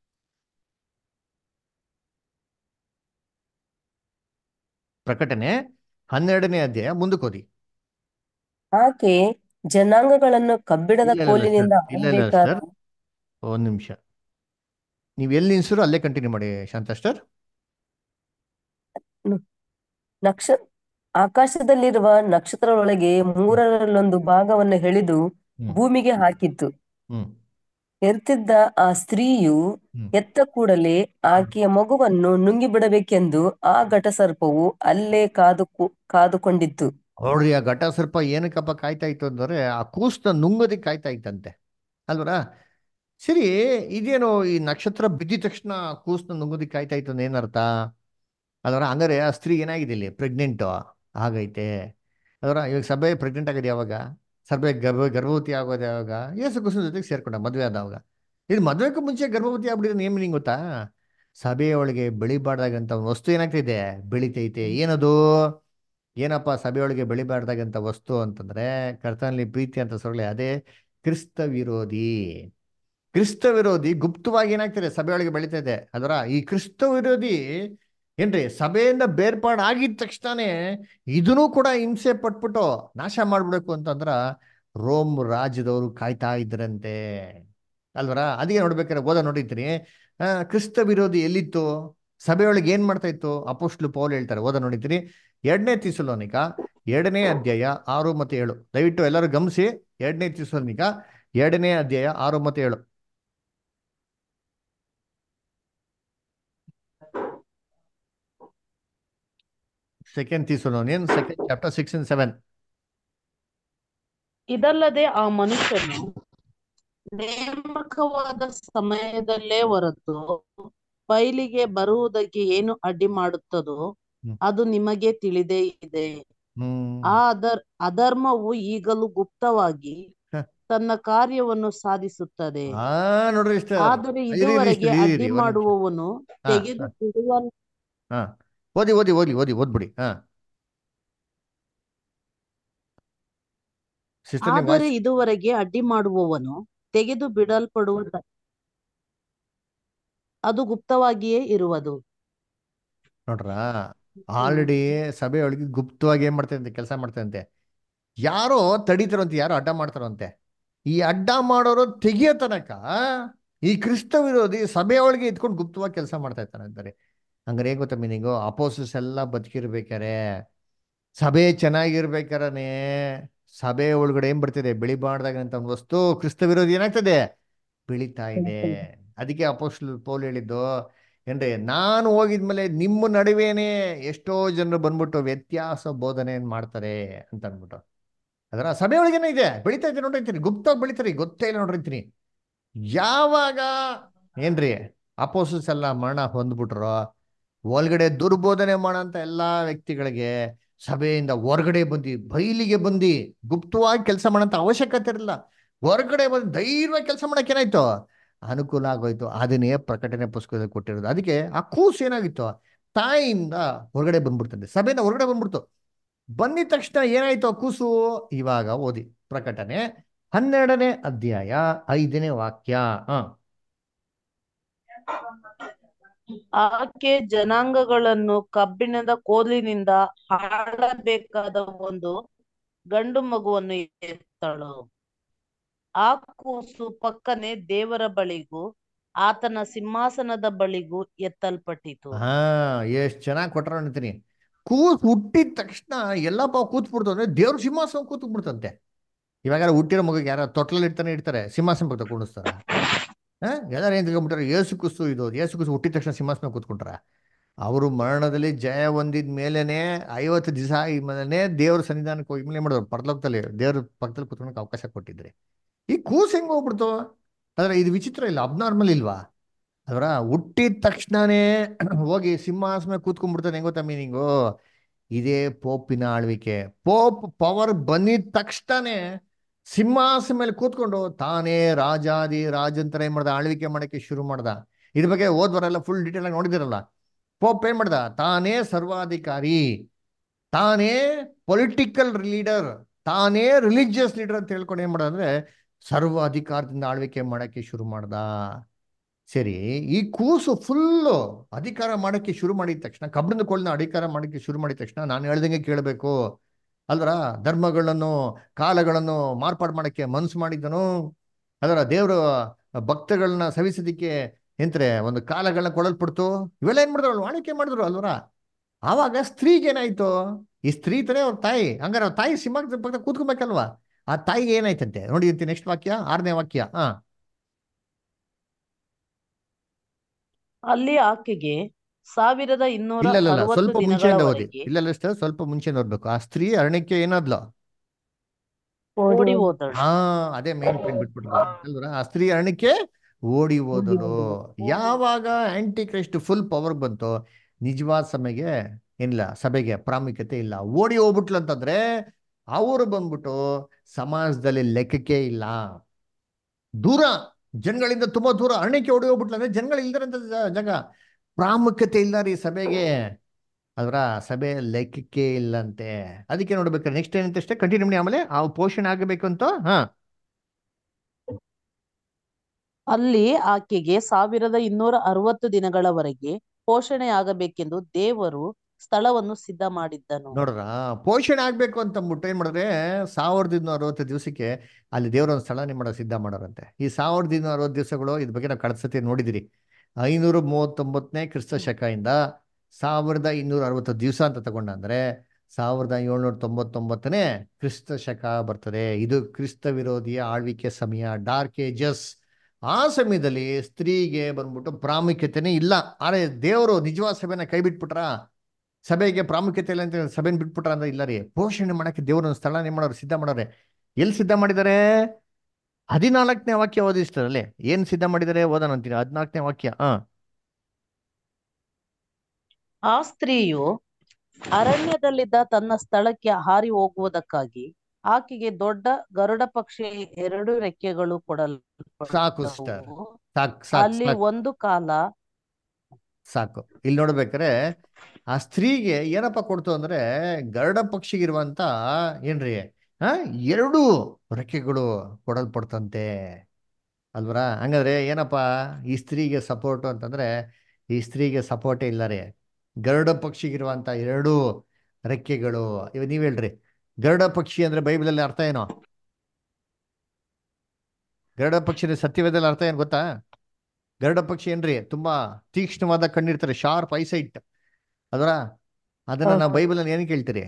ಪ್ರಕಟಣೆ ಹನ್ನೆರಡನೇ ಅಧ್ಯಾಯ ಮುಂದಕ್ಕೆ ಓದಿ ಆಕೆ ಜನಾಂಗಗಳನ್ನು ಕಬ್ಬಿಣದ ಇಲ್ಲ, ಇಲ್ಲ, ಕೋಲಿನಿಂದ ಸರ್. ಇಲ್ಲ, ಇಲ್ಲ, ಆಳ್ಬೇಕಾದ ಸರ್. ಒಂದ್ ನಿಮಿಷ ನೀವು ಎಲ್ಲಿ ನಿಲ್ಸಿರೋ ಅಲ್ಲೇ ಕಂಟಿನ್ಯೂ ಮಾಡಿ ಶಾಂತಸ್ಟರ್ ನಕ್ಷ ಆಕಾಶದಲ್ಲಿರುವ ನಕ್ಷತ್ರಗಳೊಳಗೆ ಮೂರರಲ್ಲೊಂದು ಭಾಗವನ್ನು ಎಳೆದು ಹ್ಮ್. ಭೂಮಿಗೆ ಹಾಕಿತ್ತು ಹ್ಮ್ ಹೆರ್ತಿದ್ದ ಆ ಸ್ತ್ರೀಯು ಹ್ಮ್. ಎತ್ತ ಕೂಡಲೇ ಆಕೆಯ ಮಗುವನ್ನು ನುಂಗಿಬಿಡಬೇಕೆಂದು ಆ ಘಟಸರ್ಪವು ಅಲ್ಲೇ ಕಾದು ಕಾದುಕೊಂಡಿತ್ತು ನೋಡ್ರಿ ಆ ಘಟ ಸರ್ಪ ಏನಕ್ಕಪ್ಪ ಕಾಯ್ತಾ ಇತ್ತು ಅಂದ್ರೆ ಆ ಕೂಸ್ನ ನುಂಗೋದಿಕ್ ಕಾಯ್ತಾ ಇತ್ತಂತೆ ಅಲ್ವರಾ ಸರಿ ಇದೇನು ಈ ನಕ್ಷತ್ರ ಬಿದ್ದಿದ ತಕ್ಷಣ ಕೂಸ್ನ ನುಂಗೋದಿಕ್ ಕಾಯ್ತಾ ಇತ್ತು ಅಂದ್ರೆ ಏನರ್ಥ ಅಲ್ವರ ಹಂಗಾರೆ ಆ ಸ್ತ್ರೀ ಏನಾಗಿದೆ ಇಲ್ಲಿ ಪ್ರೆಗ್ನೆಂಟು ಆಗೈತೆ ಅಲ್ವರ ಇವಾಗ ಸಭೆ ಪ್ರೆಗ್ನೆಂಟ್ ಆಗೋದು ಯಾವಾಗ ಸಭೆ ಗರ್ಭ ಗರ್ಭವತಿ ಆಗೋದು ಯಾವಾಗ ಯೇಸು ಕ್ರಿಸ್ತನ ಜೊತೆಗೆ ಸೇರ್ಕೊಂಡ ಮದುವೆ ಆದವಾಗ ಇದು ಮದುವೆಗೂ ಮುಂಚೆ ಗರ್ಭವತಿ ಆಗ್ಬಿಟ್ಟಿದ್ರೆ ಏನ್ ಮೀನಿಂಗ್ ಗೊತ್ತಾ ಸಭೆಯೊಳಗೆ ಬೆಳಿಬಾರ್ದಾಗಂತ ಒಂದು ವಸ್ತು ಏನಾಗ್ತಿದೆ ಬೆಳಿತೈತೆ ಏನದು ಏನಪ್ಪ ಸಭೆಯೊಳಗೆ ಬೆಳಿಬಾರ್ದಾಗಂತ ವಸ್ತು ಅಂತಂದ್ರೆ ಕರ್ತನಲ್ಲಿ ಪ್ರೀತಿ ಅಂತ ಸೊರಳೆ ಅದೇ ಕ್ರಿಸ್ತ ವಿರೋಧಿ ಕ್ರಿಸ್ತ ವಿರೋಧಿ ಗುಪ್ತವಾಗಿ ಏನಾಗ್ತಿದೆ ಸಭೆಯೊಳಗೆ ಬೆಳೀತಾ ಇದೆ ಅದರ ಈ ಕ್ರಿಸ್ತ ವಿರೋಧಿ ಏನ್ರಿ ಸಭೆಯಿಂದ ಬೇರ್ಪಾಡು ಆಗಿದ ತಕ್ಷಣನೇ ಇದನ್ನೂ ಕೂಡ ಹಿಂಸೆ ಪಟ್ಬಿಟ್ಟು ನಾಶ ಮಾಡ್ಬಿಡ್ಬೇಕು ಅಂತಂದ್ರ ರೋಮ್ ರಾಜ್ಯದವರು ಕಾಯ್ತಾ ಇದ್ರಂತೆ ಅಲ್ವರ ಅದಕ್ಕೆ ನೋಡ್ಬೇಕಾರೆ ಓದ ನೋಡಿರ್ತೀನಿ ಆ ಕ್ರಿಸ್ತ ವಿರೋಧಿ ಎಲ್ಲಿತ್ತು ಸಭೆಯೊಳಗೆ ಏನ್ ಮಾಡ್ತಾ ಇತ್ತು ಅಪೋಸ್ಟ್ಲು ಪೌಲ್ ಹೇಳ್ತಾರೆ ಓದ ನೋಡಿರ್ತೀನಿ ಎರಡನೇ ತಿಸುಲೋನಿಕ ಎರಡನೇ ಅಧ್ಯಾಯ ಆರು ಮತ್ತೆ ಏಳು ದಯವಿಟ್ಟು ಎಲ್ಲರೂ ಗಮನಿಸಿ ಎರಡನೇ ತಿಸುಲೋನಿಕ ಎರಡನೇ ಅಧ್ಯಾಯ ಆರು ಮತ್ತೆ ಏಳು second Thessalonian second chapter six and seven ಇದಲ್ಲದೆ ಆ ಮನುಷ್ಯನು ನೇಮಕವಾದ ಸಮಯದಲ್ಲೇ ಹೊರತು ಬಯಲಿಗೆ ಬರುವುದಕ್ಕೆ ಏನು ಅಡ್ಡಿ ಮಾಡುತ್ತದೋ ಹ್ಮ್. ಅದು ನಿಮಗೆ ತಿಳಿದೇ ಇದೆ ಹ್ಮ್ ಆ ಅದರ್ ಅಧರ್ಮವು ಈಗಲೂ ಗುಪ್ತವಾಗಿ ಹ. ತನ್ನ ಕಾರ್ಯವನ್ನು ಸಾಧಿಸುತ್ತದೆ ಆ ನೋಡ್ರಿ ಇಷ್ಟ ಆದರೆ ಇರಿ, ಇರಿ, ಇದುವರೆಗೆ ಇರಿ, ಇರಿ, ಅಡ್ಡಿ ಒಂದ್ ನಿಮಿಷ. ಮಾಡುವವನು ಹಾ, ತೆಗೆದು ಹಾ. ಬಿಡುವ ಹಾ ಓದಿ ಓದಿ ಓದಿ ಓದಿ ಓದ್ಬಿಡಿ ಹಾ ಸಿಸ್ಟರ್ ನಿಮ್ಮ ಆದರೆ ವಾಯ್ಸ್ ಇದುವರೆಗೆ ಅಡ್ಡಿ ಮಾಡುವವನು ತೆಗೆದು ಬಿಡಲ್ಪಡುವ ಅದು ಗುಪ್ತವಾಗಿಯೇ ಇರುವುದು ನೋಡ್ರ ಆಲ್ರೆಡಿ ಸಭೆಯೊಳಗೆ ಗುಪ್ತವಾಗಿ ಏನ್ ಮಾಡ್ತಾರಂತೆ ಕೆಲಸ ಮಾಡ್ತಾರಂತೆ ಯಾರೋ ತಡೀತಾರಂತೆ ಯಾರೋ ಅಡ್ಡ ಮಾಡ್ತಾರಂತೆ ಈ ಅಡ್ಡ ಮಾಡೋರು ತೆಗಿಯೋ ತನಕ ಈ ಕ್ರಿಸ್ತ ವಿರೋಧಿ ಸಭೆಯೊಳಗೆ ಇದ್ಕೊಂಡು ಗುಪ್ತವಾಗಿ ಕೆಲಸ ಮಾಡ್ತಾ ಇರ್ತಾನೆ ಅಂತಾರೆ ಹಂಗಾರೆ ಹೇಗೆ ಗೊತ್ತಾ ಮೀನಿಂಗು ಅಪೋಸಸ್ ಎಲ್ಲ ಬದುಕಿರ್ಬೇಕಾರೆ ಸಭೆ ಚೆನ್ನಾಗಿರ್ಬೇಕಾರನೆ ಸಭೆ ಒಳಗಡೆ ಏನ್ ಬರ್ತಿದೆ ಬೆಳಿಬಾರ್ದಾಗ ಅಂತ ಒಂದು ವಸ್ತು ಕ್ರಿಸ್ತ ವಿರೋಧಿ ಏನಾಗ್ತದೆ ಬೆಳಿತಾ ಇದೆ ಅದಕ್ಕೆ ಅಪೋಸ್ಲ್ ಪೌಲ್ ಹೇಳಿದ್ದು ಏನ್ರಿ ನಾನು ಹೋಗಿದ್ಮೇಲೆ ನಿಮ್ಮ ನಡುವೆನೆ ಎಷ್ಟೋ ಜನರು ಬಂದ್ಬಿಟ್ಟು ವ್ಯತ್ಯಾಸ ಬೋಧನೆಯನ್ನು ಮಾಡ್ತಾರೆ ಅಂತ ಅಂದ್ಬಿಟ್ಟು ಅದರ ಸಭೆಯೊಳಗೇನೆ ಇದೆ ಬೆಳಿತಾ ಇದೆ ನೋಡಿರ್ತೀನಿ ಗುಪ್ತವಾಗಿ ಬೆಳಿತಾರೆ ಗೊತ್ತೇ ಇಲ್ಲ ನೋಡಿರ್ತೀನಿ ಯಾವಾಗ ಏನ್ರಿ ಅಪೋಸಸ್ ಎಲ್ಲ ಮರಣ ಹೊಂದ್ಬಿಟ್ರೋ ಒಳಗಡೆ ದುರ್ಬೋಧನೆ ಮಾಡೋಂಥ ಎಲ್ಲಾ ವ್ಯಕ್ತಿಗಳಿಗೆ ಸಭೆಯಿಂದ ಹೊರಗಡೆ ಬಂದು ಬೈಲಿಗೆ ಬಂದು ಗುಪ್ತವಾಗಿ ಕೆಲಸ ಮಾಡೋಂಥ ಅವಶ್ಯಕತೆ ಇರಲಿಲ್ಲ ಹೊರಗಡೆ ಬಂದು ಧೈರ್ಯವಾಗಿ ಕೆಲಸ ಮಾಡಕ್ಕೆ ಏನಾಯ್ತು ಅನುಕೂಲ ಆಗೋಯ್ತು ಅದನ್ನೇ ಪ್ರಕಟಣೆ ಪುಸ್ತಕದಲ್ಲಿ ಕೊಟ್ಟಿರೋದು ಅದಕ್ಕೆ ಆ ಕೂಸು ಏನಾಗಿತ್ತು ತಾಯಿಯಿಂದ ಹೊರಗಡೆ ಬಂದ್ಬಿಡ್ತದೆ ಸಭೆಯಿಂದ ಹೊರಗಡೆ ಬಂದ್ಬಿಡ್ತು ಬಂದಿದ ತಕ್ಷಣ ಏನಾಯ್ತು ಆ ಕೂಸು ಇವಾಗ ಓದಿ ಪ್ರಕಟಣೆ ಹನ್ನೆರಡನೇ ಅಧ್ಯಾಯ ಐದನೇ ವಾಕ್ಯ ಹ ಆಕೆ ಜನಾಂಗಗಳನ್ನು ಕಬ್ಬಿಣದ ಕೋಲಿನಿಂದ ಹಾಳಬೇಕಾದ ಒಂದು ಗಂಡು ಮಗುವನ್ನು ಎತ್ತಳು ಆ ಕೂಸು ಪಕ್ಕನೆ ದೇವರ ಬಳಿಗೂ ಆತನ ಸಿಂಹಾಸನದ ಬಳಿಗೂ ಎತ್ತಲ್ಪಟ್ಟಿತು ಹಾ ಎಷ್ಟ್ ಚೆನ್ನಾಗಿ ಕೊಟ್ರ ಅಂತೀನಿ ಕೂತ್ ಹುಟ್ಟಿದ ತಕ್ಷಣ ಎಲ್ಲಪ್ಪ ಕೂತ್ಬಿಡ್ತು ಅಂದ್ರೆ ದೇವ್ರ ಸಿಂಹಾಸನ ಕೂತ್ಬಿಡ್ತಂತೆ ಇವಾಗ ಹುಟ್ಟಿರೋ ಮಗುಗೆ ಯಾರ ತೊಟ್ಲಲ್ಲಿ ಇಡ್ತಾನೆ ಇಡ್ತಾರೆ ಸಿಂಹಾಸನ ಬಗ್ಗೆ ಕೂಡಿಸ್ತಾರ ಹಾ ಎಲ್ಲಾರು ಏನ್ ತಿಳ್ಕೊಂಡ್ಬಿಟ್ರೆ ಏಸು ಕುಸು ಇದು ಏಸು ಕುಸು ಹುಟ್ಟಿದ ತಕ್ಷಣ ಸಿಂಹಾಸನ ಕೂತ್ಕೊಂಡ್ರ ಅವರು ಮರಣದಲ್ಲಿ ಜಯ ಹೊಂದಿದ ಮೇಲೇನೆ ಐವತ್ತು ದಿವಸ ಆದ್ಮೇಲೆ ದೇವ್ರ ಸನ್ನಿಧಾನಕ್ಕೆ ಹೋಗಿ ಮೇಲೆ ಮಾಡಿದ್ರು ಪರಲೋಕದಲ್ಲಿ ದೇವ್ರ ಪಕ್ಕದಲ್ಲಿ ಕೂತ್ಕೊಳಕ್ಕೆ ಅವಕಾಶ ಕೊಟ್ಟಿದ್ರಿ ಈ ಕೂಸ್ ಹೆಂಗ್ ಹೋಗ್ಬಿಡ್ತು ಆದ್ರೆ ಇದು ವಿಚಿತ್ರ ಇಲ್ಲ ಅಬ್ನಾರ್ಮಲ್ ಇಲ್ವಾ ಅದರ ಹುಟ್ಟಿದ ತಕ್ಷಣನೇ ಹೋಗಿ ಸಿಂಹಾಸನ ಕೂತ್ಕೊಂಡ್ಬಿಡ್ತಾನೆ ಹೆಂಗ್ ಗೊತ್ತಾ ಮೀನಿಂಗು ಇದೇ ಪೋಪಿನ ಆಳ್ವಿಕೆ ಪೋಪ್ ಪವರ್ ಬಂದಿದ ತಕ್ಷಣನೇ ಸಿಂಹಾಸನ ಮೇಲೆ ಕೂತ್ಕೊಂಡು ತಾನೇ ರಾಜಾದಿ ರಾಜಂತರ ಏನ್ ಮಾಡ್ದ ಆಳ್ವಿಕೆ ಮಾಡಕ್ಕೆ ಶುರು ಮಾಡ್ದ ಇದ್ರ ಬಗ್ಗೆ ಹೋದ್ವರೆಲ್ಲ ಫುಲ್ ಡೀಟೇಲ್ ಆಗಿ ನೋಡಿದಿರಲ್ಲ ಪೋಪ್ ಏನ್ ಮಾಡ್ದ ತಾನೇ ಸರ್ವಾಧಿಕಾರಿ ತಾನೇ ಪೊಲಿಟಿಕಲ್ ಲೀಡರ್ ತಾನೇ ರಿಲಿಜಿಯಸ್ ಲೀಡರ್ ಅಂತ ಹೇಳ್ಕೊಂಡು ಏನ್ ಮಾಡ್ದ ಅಂದ್ರೆ ಸರ್ವ ಅಧಿಕಾರದಿಂದ ಆಳ್ವಿಕೆ ಮಾಡಕ್ಕೆ ಶುರು ಮಾಡ್ದ ಸರಿ ಈ ಕೂಸು ಫುಲ್ಲು ಅಧಿಕಾರ ಮಾಡಕ್ಕೆ ಶುರು ಮಾಡಿದ ತಕ್ಷಣ ಕಬ್ಬಿಣದ ಕೋಲ್ನ ಅಧಿಕಾರ ಮಾಡಕ್ಕೆ ಶುರು ಮಾಡಿದ ತಕ್ಷಣ ನಾನು ಹೇಳ್ದಂಗೆ ಕೇಳಬೇಕು ಅಲ್ವರ ಧರ್ಮಗಳನ್ನು ಕಾಲಗಳನ್ನು ಮಾರ್ಪಾಡು ಮಾಡಕ್ಕೆ ಮನ್ಸು ಮಾಡಿದ್ದನು ಅದರ ದೇವರು ಭಕ್ತಗಳನ್ನ ಸವಿಸೋದಿಕ್ಕೆ ಎಂತ್ರೆ ಒಂದು ಕಾಲಗಳನ್ನ ಕೊಡಲ್ಪಡ್ತು ಇವೆಲ್ಲ ಏನ್ ಮಾಡಿದ್ರು ವಾಣಿಕೆ ಮಾಡಿದ್ರು ಅಲ್ವರ ಆವಾಗ ಸ್ತ್ರೀಗೆ ಏನಾಯ್ತು ಈ ಸ್ತ್ರೀ ತಾನೇ ಅವ್ರ ತಾಯಿ ಹಂಗಾರೆ ಅವ್ರ ತಾಯಿ ಸಿಂಹ ಪಕ್ಕ ಕೂತ್ಕೊಬೇಕಲ್ವಾ ಆ ತಾಯಿಗೆ ಏನಾಯ್ತಂತೆ ನೋಡಿ ನೆಕ್ಸ್ಟ್ ವಾಕ್ಯ ಆರನೇ ವಾಕ್ಯ ಹಾ ಅಲ್ಲಿ ಆಕೆಗೆ ಸಾವಿರದ ಇನ್ನೂರ ಇಲ್ಲ ಇಲ್ಲ ಇಲ್ಲ, ಅರವತ್ತು ಸ್ವಲ್ಪ ಮುಂಚೆಯಿಂದ ಓದಿ ದಿನಗಳವರೆಗೆ ಇಲ್ಲ ಇಲ್ಲ sister, ಸ್ವಲ್ಪ ಮುಂಚೆ ನೋಡ್ಬೇಕು ಆ ಸ್ತ್ರೀ ಅರಣ್ಯಕ್ಕೆ ಏನಾದ್ಲು ಓಡಿ ಓಡಿ ಹೋದ. ಹೋದಳು ಹಾ ಅದೇ ಮೇನ್ ಪಾಯಿಂಟ್ ಬಿಟ್ಬಿಟ್ರು ಅಲ್ವರ ಆ ಸ್ತ್ರೀ ಅರಣ್ಯಕ್ಕೆ ಓಡಿ ಹೋದಳು ಹೋದಳು. ಯಾವಾಗ ಆಂಟಿ ಕ್ರೈಸ್ಟ್ ಫುಲ್ ಪವರ್ ಬಂತು ನಿಜವಾದ ಸಭೆಗೆ ಏನಿಲ್ಲ ಸಭೆಗೆ ಪ್ರಾಮುಖ್ಯತೆ ಇಲ್ಲ ಓಡಿ ಹೋಗ್ಬಿಟ್ಲು ಅಂತಂದ್ರೆ ಅವರು ಬಂದ್ಬಿಟ್ಟು ಸಮಾಜದಲ್ಲಿ ಲೆಕ್ಕಕ್ಕೆ ಇಲ್ಲ ದೂರ ಜನಗಳಿಂದ ತುಂಬಾ ದೂರ ಅರಣ್ಯಕ್ಕೆ ಓಡಿ ಹೋಗ್ಬಿಟ್ಲು ಅಂದ್ರೆ ಜನಗಳು ಇಲ್ದಿರಂತ ಜಾಗ ಪ್ರಾಮುಖ್ಯತೆ ಇಲ್ಲ ರೀ ಸಭೆಗೆ ಅದರ ಸಭೆ ಲೆಕ್ಕಕ್ಕೆ ಇಲ್ಲಂತೆ ಅದಕ್ಕೆ ನೋಡ್ಬೇಕಾದ್ರೆ ನೆಕ್ಸ್ಟ್ ಏನಂತ ಅಷ್ಟೇ ಕಂಟಿನ್ಯೂ ಮಾಡಿ ಆಮೇಲೆ ಆ ಪೋಷಣೆ ಆಗಬೇಕು ಅಂತ ಹಾ ಅಲ್ಲಿ ಆಕೆಗೆ ಸಾವಿರದ ಇನ್ನೂರ ಅರವತ್ತು ದಿನಗಳವರೆಗೆ ಪೋಷಣೆಯಾಗಬೇಕೆಂದು ದೇವರು ಸ್ಥಳವನ್ನು ಸಿದ್ಧ ಮಾಡಿದ್ದನು ನೋಡ್ರ ಪೋಷಣೆ ಆಗ್ಬೇಕು ಅಂತ ಅಂದ್ಬಿಟ್ಟು ಏನ್ ಮಾಡಿದ್ರೆ ಸಾವಿರದ ಇನ್ನೂರ ಅರವತ್ತು ದಿವಸಕ್ಕೆ ಅಲ್ಲಿ ದೇವರ ಒಂದು ಸ್ಥಳನೇ ಮಾಡೋ ಸಿದ್ಧ ಮಾಡೋರಂತೆ ಈ ಸಾವಿರದ ಇನ್ನೂರ ಅರವತ್ತು ದಿವಸಗಳು ಇದ್ರ ಬಗ್ಗೆ ನಾವು ಕಳೆದ ಸತಿ ನೋಡಿದಿರಿ ಐನೂರ ಮೂವತ್ತೊಂಬತ್ತನೇ ಕ್ರಿಸ್ತ ಶಕದಿಂದ ಸಾವಿರದ ಇನ್ನೂರ ಅರವತ್ತು ದಿವಸ ಅಂತ ತಗೊಂಡಂದ್ರೆ ಸಾವಿರದ ಏಳ್ನೂರ ತೊಂಬತ್ತೊಂಬತ್ತನೇ ಕ್ರಿಸ್ತ ಶಕ ಬರ್ತದೆ ಇದು ಕ್ರಿಸ್ತ ವಿರೋಧಿಯ ಆಳ್ವಿಕೆ ಸಮಯ ಡಾರ್ಕ್ ಏಜಸ್ ಆ ಸಮಯದಲ್ಲಿ ಸ್ತ್ರೀಗೆ ಬಂದ್ಬಿಟ್ಟು ಪ್ರಾಮುಖ್ಯತೆನೇ ಇಲ್ಲ ಆದ್ರೆ ದೇವರು ನಿಜವಾದ ಸಭೆನ ಕೈ ಬಿಟ್ಬಿಟ್ರ ಸಭೆಗೆ ಪ್ರಾಮುಖ್ಯತೆ ಇಲ್ಲ ಅಂತ ಸಭೆನ ಬಿಟ್ಬಿಟ್ರ ಅಂದ್ರೆ ಇಲ್ಲ ರೀ ಪೋಷಣೆ ಮಾಡಕ್ಕೆ ದೇವ್ರ ಒಂದು ಸ್ಥಳ ಏನ್ ಮಾಡೋರು ಸಿದ್ಧ ಮಾಡೋರೆ ಎಲ್ಲಿ ಸಿದ್ಧ ಮಾಡಿದ್ದಾರೆ ಹದಿನಾಲ್ಕನೇ ವಾಕ್ಯ ಓದಿಸ್ತಾರಲ್ಲಿ ಏನ್ ಸಿದ್ಧ ಮಾಡಿದ್ದಾರೆ ಓದೋಣ ಅಂತೀನಿ ಹದಿನಾಲ್ಕನೇ ವಾಕ್ಯ ಹಾ ಆ ಸ್ತ್ರೀಯು ಅರಣ್ಯದಲ್ಲಿದ್ದ ತನ್ನ ಸ್ಥಳಕ್ಕೆ ಹಾರಿ ಹೋಗುವುದಕ್ಕಾಗಿ ಆಕೆಗೆ ದೊಡ್ಡ ಗರುಡ ಪಕ್ಷಿ ಎರಡು ರೆಕ್ಕೆಗಳು ಸಾಕು sister. ಕೊಡಲ್ಪಟ್ಟವು ಸಾಕ್ ಸಾಕ್ ಅಲ್ಲಿ ಸಾಕ್ ಒಂದು ಕಾಲ ಸಾಕು ಇಲ್ಲಿ ನೋಡ್ಬೇಕಾರೆ ಆ ಸ್ತ್ರೀಗೆ ಏನಪ್ಪ ಕೊಡ್ತು ಅಂದ್ರೆ ಗರುಡ ಪಕ್ಷಿಗಿರುವಂತ ಏನ್ರಿ ಆ ಎರಡು ರೆಕ್ಕೆಗಳು ಕೊಡಲ್ಪಡ್ತಂತೆ ಅಲ್ವರ ಹಂಗಾದ್ರೆ ಏನಪ್ಪ ಈ ಸ್ತ್ರೀಗೆ ಸಪೋರ್ಟ್ ಅಂತಂದ್ರೆ ಈ ಸ್ತ್ರೀಗೆ ಸಪೋರ್ಟೇ ಇಲ್ಲ ರೀ ಗರುಡ ಪಕ್ಷಿಗಿರುವಂತ ಎರಡು ರೆಕ್ಕೆಗಳು ಇವ ನೀವ್ ಹೇಳ್ರಿ ಗರುಡ ಪಕ್ಷಿ ಅಂದ್ರೆ ಬೈಬಲಲ್ಲಿ ಅರ್ಥ ಏನೋ ಗರುಡ ಪಕ್ಷಿ ಸತ್ಯವೇದಲ್ಲಿ ಅರ್ಥ ಏನ್ ಗೊತ್ತಾ ಗರುಡ ಪಕ್ಷಿ ಏನ್ರಿ ತುಂಬಾ ತೀಕ್ಷ್ಣವಾದ ಕಣ್ಣಿರ್ತಾರೆ ಶಾರ್ಪ್ ಐಸೈಟ್ ಅದರ ಅದನ್ನ ನಾವು ಹೌದು. ಬೈಬಲ್ ಏನಕ್ಕೆ ಹೇಳ್ತೀರಿ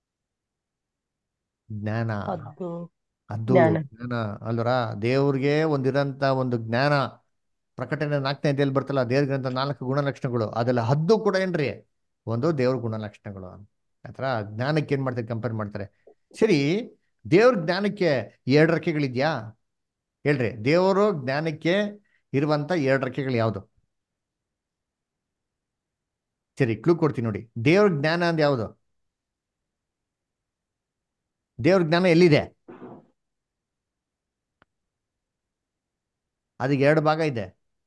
ಜ್ಞಾನ ಹದ್ದು ಅದು ಜ್ಞಾನ. ಜ್ಞಾನ ಅಲ್ವರ ದೇವ್ರಿಗೆ ಒಂದಿರಂತ ಒಂದು ಜ್ಞಾನ ಪ್ರಕಟಣೆ ನಾಲ್ಕನೇ ಅಧ್ಯಾಯಲ್ಲಿ ಬರ್ತಲ್ಲ ದೇವ್ರಿಗಂತ ನಾಲ್ಕು ಗುಣಲಕ್ಷಣಗಳು ಅದೆಲ್ಲ ಹದ್ದು ಕೂಡ ಏನ್ರಿ ಒಂದು ದೇವ್ರ ಗುಣಲಕ್ಷಣಗಳು ಆತರ ಜ್ಞಾನಕ್ಕೆ ಏನ್ ಮಾಡ್ತಾರೆ ಕಂಪೇರ್ ಮಾಡ್ತಾರೆ ಸರಿ ದೇವ್ರ ಜ್ಞಾನಕ್ಕೆ ಎರಡು ರೆಕ್ಕೆಗಳಿದ್ಯಾ ಹೇಳ್ರಿ ದೇವರು ಜ್ಞಾನಕ್ಕೆ ಇರುವಂತ ಎರಡು ರೆಕ್ಕೆಗಳು ಯಾವುದು ಸರಿ ಕ್ಲೂ ಕೊಡ್ತೀನಿ ನೋಡಿ ದೇವ್ರ ಜ್ಞಾನ ಅಂದ್ ಯಾವುದು ದೇವ್ರ ಜ್ಞಾನ ಎಲ್ಲಿದೆ ಅದಕ್ಕೆ ಎರಡು ಭಾಗ ಇದೆ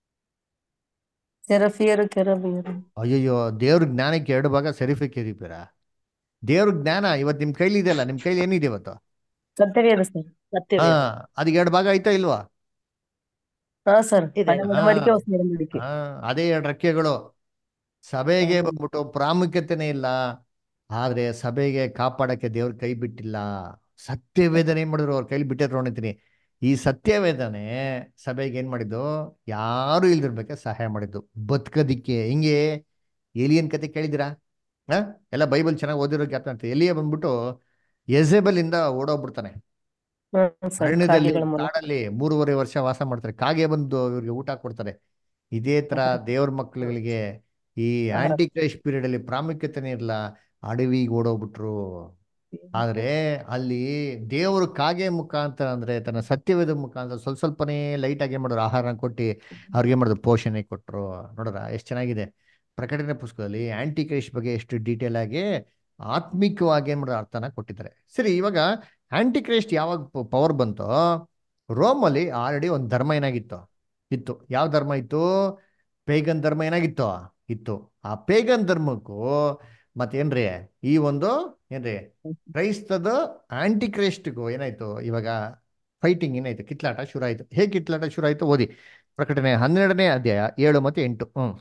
ಸೆರಫಿಯರು ಕೆರಬಿಯರು ಅಯ್ಯಯ್ಯೋ ದೇವ್ರ ಜ್ಞಾನಕ್ಕೆ ಎರಡು ಭಾಗ ಸೆರಿಫಿ ಕೆರಿಪೀರ ದೇವ್ರ ಜ್ಞಾನ ಇವತ್ತು ನಿಮ್ ಕೈಲಿ ಇದೆಯಲ್ಲ ನಿಮ್ ಕೈಲಿ ಏನಿದೆ ಇವತ್ತು ಸತ್ಯವೇದ ಸರ್ ಹಾ ಸತ್ಯವೇ ಅದಕ್ಕೆ ಎರಡು ಭಾಗ ಐತಾ ಇಲ್ವಾ ಹಾ ಸರ್ ಇದೆ. ಹಳೆ ಒಡಂಬಡಿಕೆ ಹಾ. ಹೊಸ ಒಡಂಬಡಿಕೆ ಹಾ ಅದೇ ಎರಡು ರೆಕ್ಕೆಗಳು ಸಭೆಗೆ ಹೌದು. ಬಂದ್ಬಿಟ್ಟು ಪ್ರಾಮುಖ್ಯತೆನೇ ಇಲ್ಲ ಆದ್ರೆ ಸಭೆಗೆ ಕಾಪಾಡಕ್ಕೆ ದೇವ್ರ ಕೈ ಬಿಟ್ಟಿಲ್ಲ ಸತ್ಯವೇದನೆ ಏನ್ ಮಾಡಿದ್ರು ಅವ್ರ ಕೈಲಿ ಬಿಟ್ಟಿದ್ರು ಅಂತೀನಿ ಈ ಸತ್ಯವೇದನೆ ಸಭೆಗೆ ಏನ್ ಮಾಡಿದ್ದು ಯಾರು ಇಲ್ದಿರ್ಬೇಕೆ ಸಹಾಯ ಮಾಡಿದ್ದು ಬದುಕೋದಿಕ್ಕೆ ಹಿಂಗೆ ಏಲಿಯನ್ ಕತೆ ಕೇಳಿದಿರಾ ಹ ಎಲ್ಲ ಬೈಬಲ್ ಚೆನ್ನಾಗಿ ಓದಿರೋ ಜ್ಞಾಪನ ಅಂತ ಎಲಿಯ ಬಂದ್ಬಿಟ್ಟು ಎಜೆಬಲ್ ಇಂದ ಓಡೋಗ್ಬಿಡ್ತಾನೆ ಹ್ಮ್ ಸರ್ ಅರಣ್ಯದಲ್ಲಿ ಕಾಗೆಗಳ ಮೂಲಕ ಕಾಡಲ್ಲಿ ಮೂರುವರೆ ವರ್ಷ ವಾಸ ಮಾಡ್ತಾರೆ ಕಾಗೆ ಬಂದು ಇವ್ರಿಗೆ ಊಟ ಕೊಡ್ತಾರೆ ಇದೇ ತರ ದೇವ್ರ ಮಕ್ಕಳುಗಳಿಗೆ ಈ ಆಂಟಿ ಕ್ರೈಸ್ಟ್ ಪೀರಿಯಡ್ ಅಲ್ಲಿ ಪ್ರಾಮುಖ್ಯತೆನೇ ಇರಲ್ಲ ಅಡವಿಗೆ ಓಡೋಗ್ಬಿಟ್ರು ಆದ್ರೆ ಅಲ್ಲಿ ದೇವರು ಕಾಗೆ ಮುಖಾಂತರ ಅಂದ್ರೆ ತನ್ನ ಸತ್ಯವೇದ ಮುಖಾಂತರ ಸ್ವಲ್ಪ ಸ್ವಲ್ಪನೇ ಲೈಟ್ ಆಗಿ ಏನ್ ಮಾಡೋರು ಆಹಾರ ಕೊಟ್ಟು ಅವ್ರಿಗೆ ಏನ್ ಮಾಡೋದು ಪೋಷಣೆ ಕೊಟ್ರು ನೋಡ್ರ ಎಷ್ಟು ಚೆನ್ನಾಗಿದೆ ಪ್ರಕಟಣೆ ಪುಸ್ತಕದಲ್ಲಿ ಆಂಟಿ ಕ್ರೈಸ್ಟ್ ಬಗ್ಗೆ ಎಷ್ಟು ಡೀಟೇಲ್ ಆಗಿ ಆತ್ಮಿಕವಾಗಿ ಏನ್ ಮಾಡೋದು ಅರ್ಥನ ಕೊಟ್ಟಿದ್ದಾರೆ ಸರಿ ಇವಾಗ ಆಂಟಿ ಕ್ರೈಸ್ಟ್ ಯಾವಾಗ ಪವರ್ ಬಂತೋ ರೋಮಲ್ಲಿ ಆಲ್ರೆಡಿ ಒಂದು ಧರ್ಮ ಏನಾಗಿತ್ತು ಇತ್ತು ಯಾವ ಧರ್ಮ ಇತ್ತು ಪೇಗನ್ ಧರ್ಮ ಏನಾಗಿತ್ತು ಇತ್ತು ಆ ಪೇಗನ್ ಧರ್ಮಕ್ಕೂ ಮತ್ತೇನ್ರಿ ಈ ಒಂದು ಏನ್ರಿ ಕ್ರೈಸ್ತದ ಆಂಟಿ ಕ್ರೈಸ್ಟ್ಗೂ ಏನಾಯ್ತು ಇವಾಗ ಫೈಟಿಂಗ್ ಏನಾಯ್ತು ಕಿತ್ಲಾಟ ಶುರು ಆಯ್ತು ಹೇಗೆ ಕಿತ್ಲಾಟ ಶುರು ಆಯ್ತು ಓದಿ ಪ್ರಕಟಣೆ ಹನ್ನೆರಡನೇ ಅಧ್ಯಾಯ ಏಳು ಮತ್ತೆ ಎಂಟು ಹ್ಮ್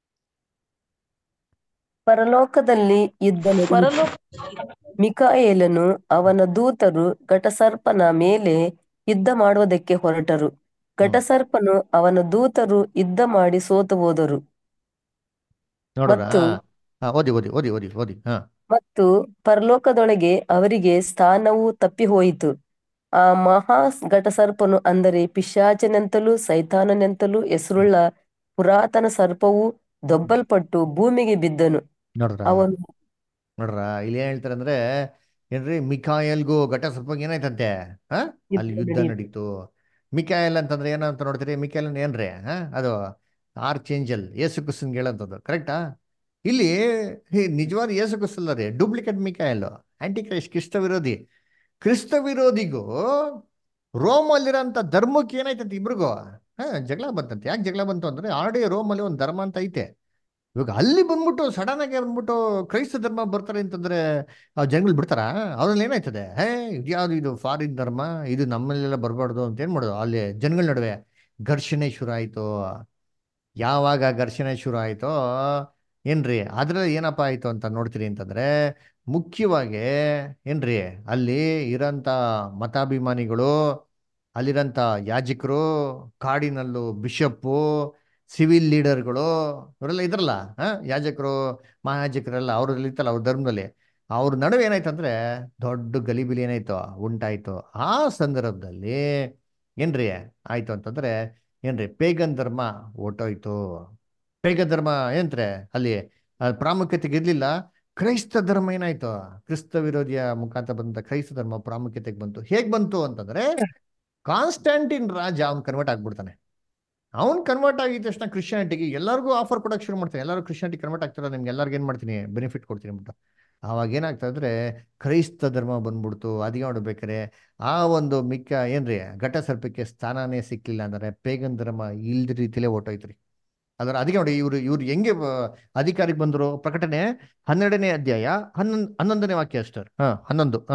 ಪರಲೋಕದಲ್ಲಿ ಯುದ್ಧ ನಡೆಯಿತು. ಪರಲೋಕ ಮಿಕಾಯೇಲನು ಅವನ ದೂತರು ಘಟಸರ್ಪನ ಮೇಲೆ ಯುದ್ಧ ಮಾಡುವುದಕ್ಕೆ ಹೊರಟರು ಘಟಸರ್ಪನು ಅವನ ದೂತರು ಯುದ್ಧ ಮಾಡಿ ಸೋತು ಹೋದರು ನೋಡೋಣ ಮತ್ತು ಹಾ ಓದಿ ಓದಿ ಓದಿ ಓದಿ ಓದಿ ಹಾ ಮತ್ತು ಪರಲೋಕದೊಳಗೆ ಅವರಿಗೆ ಸ್ಥಾನವು ತಪ್ಪಿ ಹೋಯಿತು ಆ ಮಹಾ ಘಟಸರ್ಪನು ಅಂದರೆ ಪಿಶಾಚನೆಂತಲೂ ಸೈತಾನನೆಂತಲೂ ಹೆಸರುಳ್ಳ ಪುರಾತನ ಸರ್ಪವು ದೊಬ್ಬಲ್ಪಟ್ಟು ಭೂಮಿಗೆ ಬಿದ್ದನು ನೋಡ್ರ ಅವನು ನೋಡ್ರ ಇಲ್ಲಿ ಏನ್ ಹೇಳ್ತಾರೆ ಅಂದ್ರೆ ಏನ್ರಿ ಮಿಕಾಯಲ್ಗೂ ಘಟ ಸ್ವಲ್ಪ ಏನಾಯ್ತಂತೆ ಹಾ ಅಲ್ಲಿ ಯುದ್ಧ ಯುದ್ಧ ನಡೆಯಿತು. ನಡೀತು ಮಿಕಾಯಲ್ ಅಂತಂದ್ರೆ ಏನಂತ ನೋಡ್ತೀರಿ ಮಿಕಾಯಲ್ ಏನ್ರಿ ಹಾ ಅದು ಆರ್ಚ್ ಏಂಜಲ್ ಯೇಸು ಕ್ರಿಸ್ತನ್ಗೆ ಹೇಳಂತದ್ದು ಕರೆಕ್ಟಾ ಇಲ್ಲಿ ಈ ನಿಜವಾದ ಯೇಸು ಕ್ರಿಸ್ತಲ್ಲ ರೀ ಡೂಪ್ಲಿಕೇಟ್ ಮಿಕಾಯಲ್ ಆಂಟಿ ಕ್ರೈಸ್ಟ್ ಕ್ರಿಸ್ತ ವಿರೋಧಿ ಕ್ರಿಸ್ತ ವಿರೋಧಿಗೂ ರೋಮಲ್ಲಿರೋಂಥ ಧರ್ಮಕ್ಕೆ ಏನಾಯ್ತಂತೆ ಇಬ್ರಿಗೂ ಹಾ ಜಗಳ ಬಂತಂತೆ ಯಾಕೆ ಜಗಳ ಬಂತು ಅಂದ್ರೆ ಆಲ್ರೆಡಿ ರೋಮಲ್ಲಿ ಒಂದು ಧರ್ಮ ಅಂತ ಐತೆ ಇವಾಗ ಅಲ್ಲಿ ಬಂದ್ಬಿಟ್ಟು ಸಡನ್ ಆಗಿ ಬಂದ್ಬಿಟ್ಟು ಕ್ರೈಸ್ತ ಧರ್ಮ ಬರ್ತಾರೆ ಅಂತಂದ್ರೆ ಆ ಜನಗಳು ಬಿಡ್ತಾರಾ ಅವ್ರಲ್ಲಿ ಏನಾಯ್ತದೆ ಹೇ ಇದ್ಯಾವ್ದು ಇದು ಫಾರಿನ್ ಧರ್ಮ ಇದು ನಮ್ಮಲ್ಲೆಲ್ಲ ಬರಬಾರ್ದು ಅಂತ ಏನ್ ಮಾಡೋದು ಅಲ್ಲಿ ಜನಗಳ ನಡುವೆ ಘರ್ಷಣೆ ಶುರು ಆಯ್ತು ಯಾವಾಗ ಘರ್ಷಣೆ ಶುರು ಆಯ್ತೋ ಏನ್ರಿ ಅದ್ರಲ್ಲಿ ಏನಪ್ಪ ಆಯ್ತು ಅಂತ ನೋಡ್ತೀರಿ ಅಂತಂದ್ರೆ ಮುಖ್ಯವಾಗಿ ಏನ್ರಿ ಅಲ್ಲಿ ಇರೋಂಥ ಮತಾಭಿಮಾನಿಗಳು ಅಲ್ಲಿರೋಂಥ ಯಾಜಕರು ಕಾಡಿನಲ್ಲೂ ಬಿಷಪ್ಪು ಸಿವಿಲ್ ಲೀಡರ್ಗಳು ಇವರೆಲ್ಲ ಇದ್ರಲ್ಲ ಹಾ ಯಾಜಕರು ಮಹಾಯಾಜಕರೆಲ್ಲ ಅವ್ರಲ್ಲಿ ಇತ್ತಲ್ಲ ಅವ್ರ ಧರ್ಮದಲ್ಲಿ ಅವ್ರ ನಡುವೆ ಏನಾಯ್ತಂದ್ರೆ ದೊಡ್ಡ ಗಲಿಬಿಲಿ ಏನಾಯ್ತು ಉಂಟಾಯ್ತು ಆ ಸಂದರ್ಭದಲ್ಲಿ ಏನ್ರಿ ಆಯ್ತು ಅಂತಂದ್ರೆ ಏನ್ರಿ ಪೇಗನ್ ಧರ್ಮ ಹೊರ್ಟೋಯ್ತು ಪೇಗನ್ ಧರ್ಮ ಏನ್ತ್ರೆ ಅಲ್ಲಿ ಅದ್ ಪ್ರಾಮುಖ್ಯತೆಗೆ ಇರ್ಲಿಲ್ಲ ಕ್ರೈಸ್ತ ಧರ್ಮ ಏನಾಯ್ತು ಕ್ರಿಸ್ತ ವಿರೋಧಿಯ ಮುಖಾಂತರ ಬಂದ ಕ್ರೈಸ್ತ ಧರ್ಮ ಪ್ರಾಮುಖ್ಯತೆಗೆ ಬಂತು ಹೇಗ್ ಬಂತು ಅಂತಂದ್ರೆ ಕಾನ್ಸ್ಟಾಂಟಿನ್ ರಾಜ ಅವ್ನ್ ಕನ್ವರ್ಟ್ ಆಗ್ಬಿಡ್ತಾನೆ ಅವ್ನ್ ಕನ್ವರ್ಟ್ ಆಗಿದ ತಕ್ಷಣ ಕ್ರಿಶ್ಚಿಯಾನಿಟಿಗೆ ಎಲ್ಲರಿಗೂ ಆಫರ್ ಕೊಡಕ್ಕೆ ಶುರು ಮಾಡ್ತಾನೆ ಎಲ್ಲರೂ ಕ್ರಿಶ್ಚಿಯಾನಿಟಿ ಕನ್ವರ್ಟ್ ಆಗ್ತಾರ ನಿಮ್ಗೆ ಎಲ್ಲರಿಗೂ ಏನ್ ಮಾಡ್ತೀನಿ ಬೆನಿಫಿಟ್ ಕೊಡ್ತೀನಿ ಅಂದ್ಬಿಟ್ಟು ಆವಾಗ ಏನಾಗ್ತದೆ ಅಂದ್ರೆ ಕ್ರೈಸ್ತ ಧರ್ಮ ಬಂದ್ಬಿಡ್ತು ಅದಕ್ಕೆ ನೋಡ್ಬೇಕಾರೆ ಆ ಒಂದು ಮಿಕ್ಕ ಏನ್ರಿ ಘಟ ಸರ್ಪಕ್ಕೆ ಸ್ಥಾನನೇ ಸಿಕ್ಲಿಲ್ಲ ಅಂದ್ರೆ ಪೇಗನ್ ಧರ್ಮ ಇಲ್ದ ರೀತಿಲೇ ಹೊರ್ಟೋಯ್ತ್ರಿ ಅದರ ಅದಕ್ಕೆ ನೋಡಿ ಇವ್ರು ಇವ್ರು ಹೆಂಗೆ ಬ- ಅಧಿಕಾರಿಗೆ ಬಂದ್ರು ಪ್ರಕಟಣೆ ಹನ್ನೆರಡನೇ ಅಧ್ಯಾಯ ಹನ್ನೊಂದು ಹನ್ನೊಂದನೇ ವಾಕ್ಯ ಅಷ್ಟರ್ ಹಾ ಹನ್ನೊಂದು ಹಾ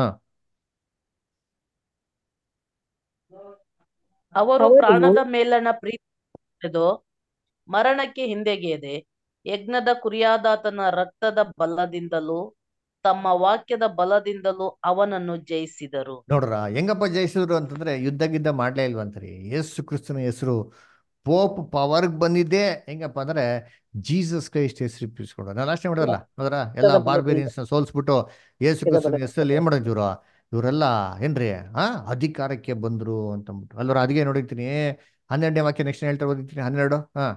ಅವರು ಅವರು ಪ್ರಾಣದ ಮೇಲಣ ಪ್ರೀತಿ ತೊರೆದು ಮರಣಕ್ಕೆ ಹಿಂದೆಗೆಯದೆ ಯಜ್ಞದ ಕುರಿಯಾದಾತನ ರಕ್ತದ ಬಲದಿಂದಲೂ ತಮ್ಮ ವಾಕ್ಯದ ಬಲದಿಂದಲೂ ಅವನನ್ನು ಜಯಿಸಿದರು ನೋಡ್ರ ಹೆಂಗಪ್ಪ ಜಯಿಸಿದ್ರು ಅಂತಂದ್ರೆ ಯುದ್ಧ ಗಿದ್ದ ಮಾಡ್ಲೇ ಇಲ್ವಂತ್ರಿ ಯೇಸು ಕ್ರಿಸ್ತನ ಹೆಸರು ಪೋಪ್ ಪವರ್ಗ್ ಬಂದಿದ್ದೆ ಹೆಂಗಪ್ಪ ಅಂದ್ರೆ ಜೀಸಸ್ ಕ್ರೈಸ್ಟ್ ಹೆಸರು ಇಪ್ಪಿಸ್ಕೊಂಡು ನಾನು ಅಷ್ಟೇ ಮಾಡೋದಲ್ಲ ಹೌದ್ರ ಎಲ್ಲ ಬಾರ್ಬೇರಿಯನ್ಸ್ ಸೋಲ್ಸ್ಬಿಟ್ಟು ಯೇಸು ಕ್ರಿಸ್ತನ ಹೆಸರಲ್ಲಿ ಏನ್ ಮಾಡೋದು ಇವ್ರು ಇವರೆಲ್ಲ ಏನ್ರಿ ಆ ಅಧಿಕಾರಕ್ಕೆ ಬಂದ್ರು ಅಂತಂದ್ಬಿಟ್ಟು ಅಲ್ವರ ಅದಕ್ಕೆ ನೋಡಿರ್ತೀನಿ ಹನ್ನೆರಡನೇ ವಾಕ್ಯ ನೆಕ್ಸ್ಟ್ ಹೇಳ್ತಾ ಓದಿರ್ತೀನಿ ಹನ್ನೆರಡು ಹಾ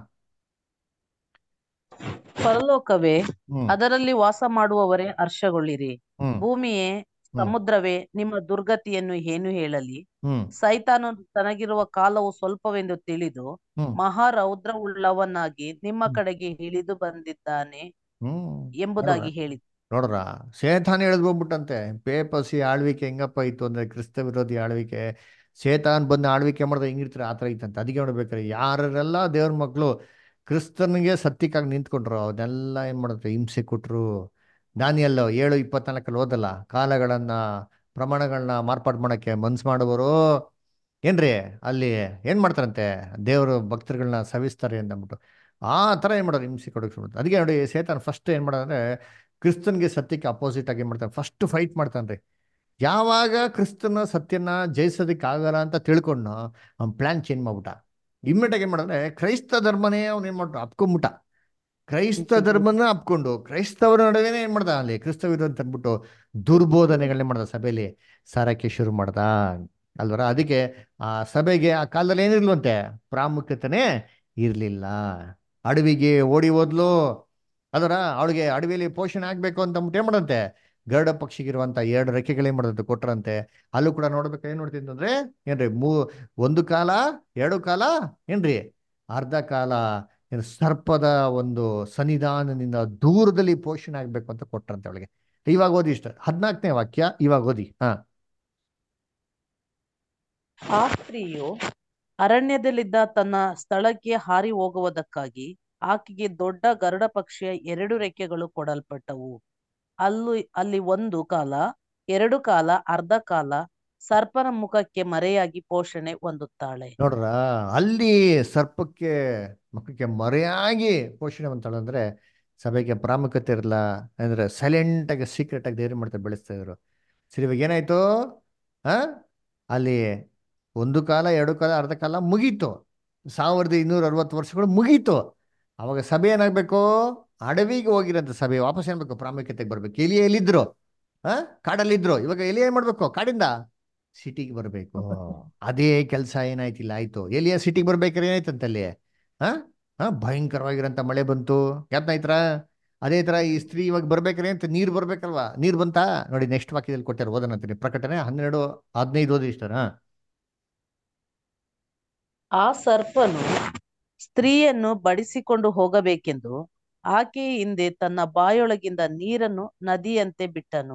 ಪರಲೋಕವೇ ಹ್ಮ್ ಅದರಲ್ಲಿ ವಾಸ ಮಾಡುವವರೇ ಹರ್ಷಗೊಳ್ಳಿರಿ ಹ್ಮ್ ಭೂಮಿಯೇ ಸಮುದ್ರವೇ ನಿಮ್ಮ ದುರ್ಗತಿಯನ್ನು ಏನು ಹೇಳಲಿ ಹ್ಮ್ ಸೈತಾನನು ತನಗಿರುವ ಕಾಲವು ಸ್ವಲ್ಪವೆಂದು ತಿಳಿದು ಹ್ಮ್ ಮಹಾರೌದ್ರವುಳ್ಳವನಾಗಿ ನಿಮ್ಮ ಹ್ಮ್. ಕಡೆಗೆ ಇಳಿದು ಬಂದಿದ್ದಾನೆ ಹ್ಮ್ ಎಂಬುದಾಗಿ ನೋಡ್ರ ಹೇಳಿದ ನೋಡ್ರ ಸೇತಾನ್ ಎಳೆದು ಹೋಗ್ಬಿಟ್ಟಂತೆ ಪೇಪಸಿ ಆಳ್ವಿಕೆ ಹೆಂಗಪ್ಪ ಇತ್ತು ಅಂದ್ರೆ ಕ್ರಿಸ್ತ ವಿರೋಧಿ ಆಳ್ವಿಕೆ ಸೇತಾನ್ ಬಂದು ಆಳ್ವಿಕೆ ಮಾಡಿದ್ರೆ ಹೆಂಗಿರ್ತಾರೆ ಆ ಥರ ಇತ್ತಂತೆ ಅದಕ್ಕೆ ನೋಡ್ಬೇಕಾರೆ ಯಾರೆಲ್ಲ ದೇವ್ರ ಮಕ್ಕಳು ಕ್ರಿಸ್ತನಿಗೆ ಸತ್ಯಕ್ಕಾಗಿ ನಿಂತ್ಕೊಂಡ್ರು ಅವನ್ನೆಲ್ಲ ಏನ್ ಮಾಡಿದ್ರು ಹಿಂಸೆ ಕೊಟ್ರು ದಾನಿಯಲ್ಲ ಏಳು ಇಪ್ಪತ್ನಾಲ್ಕಲ್ಲಿ ಓದಲ್ಲ ಕಾಲಗಳನ್ನ ಪ್ರಮಾಣಗಳನ್ನ ಮಾರ್ಪಾಡು ಮಾಡಕ್ಕೆ ಮನ್ಸು ಮಾಡುವವರು ಏನ್ರಿ ಅಲ್ಲಿ ಏನ್ ಮಾಡ್ತಾರಂತೆ ದೇವರು ಭಕ್ತರುಗಳನ್ನ ಸವಿಸ್ತಾರೆ ಅಂದ್ಬಿಟ್ಟು ಆ ಥರ ಏನು ಮಾಡೋದು ಹಿಂಸೆ ಕೊಡೋಕೆ ಶುರು ಮಾಡ್ತಾರೆ ಅದಕ್ಕೆ ನೋಡಿ ಸೇತಾನ್ ಫಸ್ಟ್ ಏನು ಮಾಡೋದಂದ್ರೆ ಕ್ರಿಸ್ತನ್ಗೆ ಸತ್ಯಕ್ಕೆ ಅಪೋಸಿಟ್ ಆಗಿ ಏನು ಮಾಡ್ತಾನೆ ಫಸ್ಟ್ ಫೈಟ್ ಮಾಡ್ತಾನೆ ರೀ ಯಾವಾಗ ಕ್ರಿಸ್ತನ ಸತ್ಯನ ಜಯಿಸೋದಕ್ಕಾಗಲ್ಲ ಅಂತ ತಿಳ್ಕೊಂಡು ಅವ್ನ ಪ್ಲಾನ್ ಚೇಂಜ್ ಮಾಡ್ಬಿಟ್ಟ ಇಮ್ಮಿಡಿಯೇಟ್ ಏನ್ ಮಾಡಿದ್ರೆ ಕ್ರೈಸ್ತ ಧರ್ಮನೇ ಅವ್ನು ಏನ್ ಮಾಡ್ಬಿಟ್ಟು ಅಪ್ಕೊಂಬಿಟ್ಟ ಕ್ರೈಸ್ತ ಧರ್ಮನ ಅಪ್ಕೊಂಡು ಕ್ರೈಸ್ತವರ ನಡುವೆನೇ ಏನ್ ಮಾಡ್ದ ಅಲ್ಲಿ ಕ್ರಿಸ್ತ ವಿರೋಧ ಅಂತ ಅಂದ್ಬಿಟ್ಟು ದುರ್ಬೋಧನೆಗಳನ್ನ ಮಾಡ್ದ ಸಭೆಯಲ್ಲಿ ಸಾರಕ್ಕೆ ಶುರು ಮಾಡ್ದ ಅಲ್ವರ ಅದಕ್ಕೆ ಆ ಸಭೆಗೆ ಆ ಕಾಲದಲ್ಲಿ ಏನಿರ್ಲಂತೆ ಪ್ರಾಮುಖ್ಯತೆನೇ ಇರ್ಲಿಲ್ಲ ಅಡವಿಗೆ ಓಡಿ ಹೋದ್ಲು ಅದರ ಅವಳಿಗೆ ಅಡವಿಯಲ್ಲಿ ಪೋಷಣೆ ಆಗ್ಬೇಕು ಅಂತ ಅಂದ್ಬಿಟ್ಟು ಏನ್ ಮಾಡಂತೆ ಗರುಡ ಪಕ್ಷಿಗಿರುವಂತ ಎರಡು ರೆಕ್ಕೆಗಳೇನ್ ಮಾಡದಂತೆ ಕೊಟ್ರಂತೆ ಅಲ್ಲೂ ಕೂಡ ನೋಡ್ಬೇಕು ಏನ್ ನೋಡ್ತೀನಿ ಅಂದ್ರೆ ಏನ್ರಿ ಮೂ ಒಂದು ಕಾಲ ಎರಡು ಕಾಲ ಏನ್ರಿ ಅರ್ಧ ಕಾಲ ಏನು ಸರ್ಪದ ಒಂದು ಸನ್ನಿಧಾನದಿಂದ ದೂರದಲ್ಲಿ ಪೋಷಣೆ ಆಗ್ಬೇಕು ಅಂತ ಕೊಟ್ರಂತೆ ಅವಳಿಗೆ ಇವಾಗ ಓದಿ ಇಷ್ಟ ಹದಿನಾಲ್ಕನೇ ವಾಕ್ಯ ಇವಾಗ ಓದಿ ಹಾ ಆ ಸ್ತ್ರೀಯು ಅರಣ್ಯದಲ್ಲಿದ್ದ ತನ್ನ ಸ್ಥಳಕ್ಕೆ ಹಾರಿ ಹೋಗುವುದಕ್ಕಾಗಿ ಆಕೆಗೆ ದೊಡ್ಡ ಗರುಡ ಪಕ್ಷಿಯ ಎರಡು ರೆಕ್ಕೆಗಳು ಕೊಡಲ್ಪಟ್ಟವು ಅಲ್ಲೂ ಅಲ್ಲಿ ಒಂದು ಕಾಲ ಎರಡು ಕಾಲ ಅರ್ಧ ಕಾಲ ಸರ್ಪನ ಮುಖಕ್ಕೆ ಮರೆಯಾಗಿ ಪೋಷಣೆ ಹೊಂದುತ್ತಾಳೆ ನೋಡ್ರ ಅಲ್ಲಿ ಸರ್ಪಕ್ಕೆ ಮಕ್ಕಕ್ಕೆ ಮರೆಯಾಗಿ ಪೋಷಣೆ ಅಂತಾಳೆ ಅಂದ್ರೆ ಸಭೆಗೆ ಪ್ರಾಮುಖ್ಯತೆ ಇರಲ್ಲ ಅಂದ್ರೆ ಸೈಲೆಂಟ್ ಆಗಿ ಸೀಕ್ರೆಟ್ ಆಗಿ ಧೈರ್ಯ ಮಾಡ್ತಾ ಬೆಳೆಸ್ತಾ ಇದ್ರು ಸರಿ ಇವಾಗ ಏನಾಯ್ತು ಆ ಅಲ್ಲಿ ಒಂದು ಕಾಲ ಎರಡು ಕಾಲ ಅರ್ಧ ಕಾಲ ಮುಗೀತು ಸಾವಿರದ ಇನ್ನೂರ ಅರವತ್ತು ವರ್ಷಗಳು ಮುಗೀತು ಅವಾಗ ಸಭೆ ಏನಾಗ್ಬೇಕು ಅಡವಿಗೆ ಹೋಗಿರೋಂಥ ಸಭೆ ವಾಪಸ್ ಏನ್ಬೇಕು ಪ್ರಾಮುಖ್ಯತೆಗೆ ಬರ್ಬೇಕು ಎಲಿ ಎಲ್ಲಿದ್ರು ಆ ಕಾಡಲ್ಲಿದ್ರು ಇವಾಗ ಎಲಿ ಏನ್ ಮಾಡ್ಬೇಕು ಕಾಡಿಂದ ಸಿಟಿಗೆ ಬರ್ಬೇಕು ಅದೇ ಕೆಲಸ ಏನಾಯ್ತಿಲ್ಲ ಆಯ್ತು ಎಲ್ಲಿಯ ಸಿಟಿಗೆ ಬರ್ಬೇಕಾದ್ರೆ ಏನಾಯ್ತಂತಲ್ಲಿ ಹಾ ಹಾ ಭಯಂಕರವಾಗಿರೋಂಥ ಮಳೆ ಬಂತು ಯಾತ್ನಾಯ್ತರ ಅದೇ ತರ ಈ ಸ್ತ್ರೀ ಇವಾಗ ಬರ್ಬೇಕಾರೆ ಅಂತ ನೀರು ಬರ್ಬೇಕಲ್ವಾ ನೀರು ಬಂತಾ ನೋಡಿ ನೆಕ್ಸ್ಟ್ ವಾಕ್ಯದಲ್ಲಿ ಕೊಟ್ಟಾರೆ ಓದನಂತೀನಿ ಪ್ರಕಟಣೆ ಹನ್ನೆರಡು ಹದಿನೈದು ಓದಿ ಇಷ್ಟರ ಆ ಸರ್ಪನು ಸ್ತ್ರೀಯನ್ನು ಬಡಿಸಿಕೊಂಡು ಹೋಗಬೇಕೆಂದು ಆಕೆಯ ಹಿಂದೆ ತನ್ನ ಬಾಯೊಳಗಿಂದ ನೀರನ್ನು ನದಿಯಂತೆ ಬಿಟ್ಟನು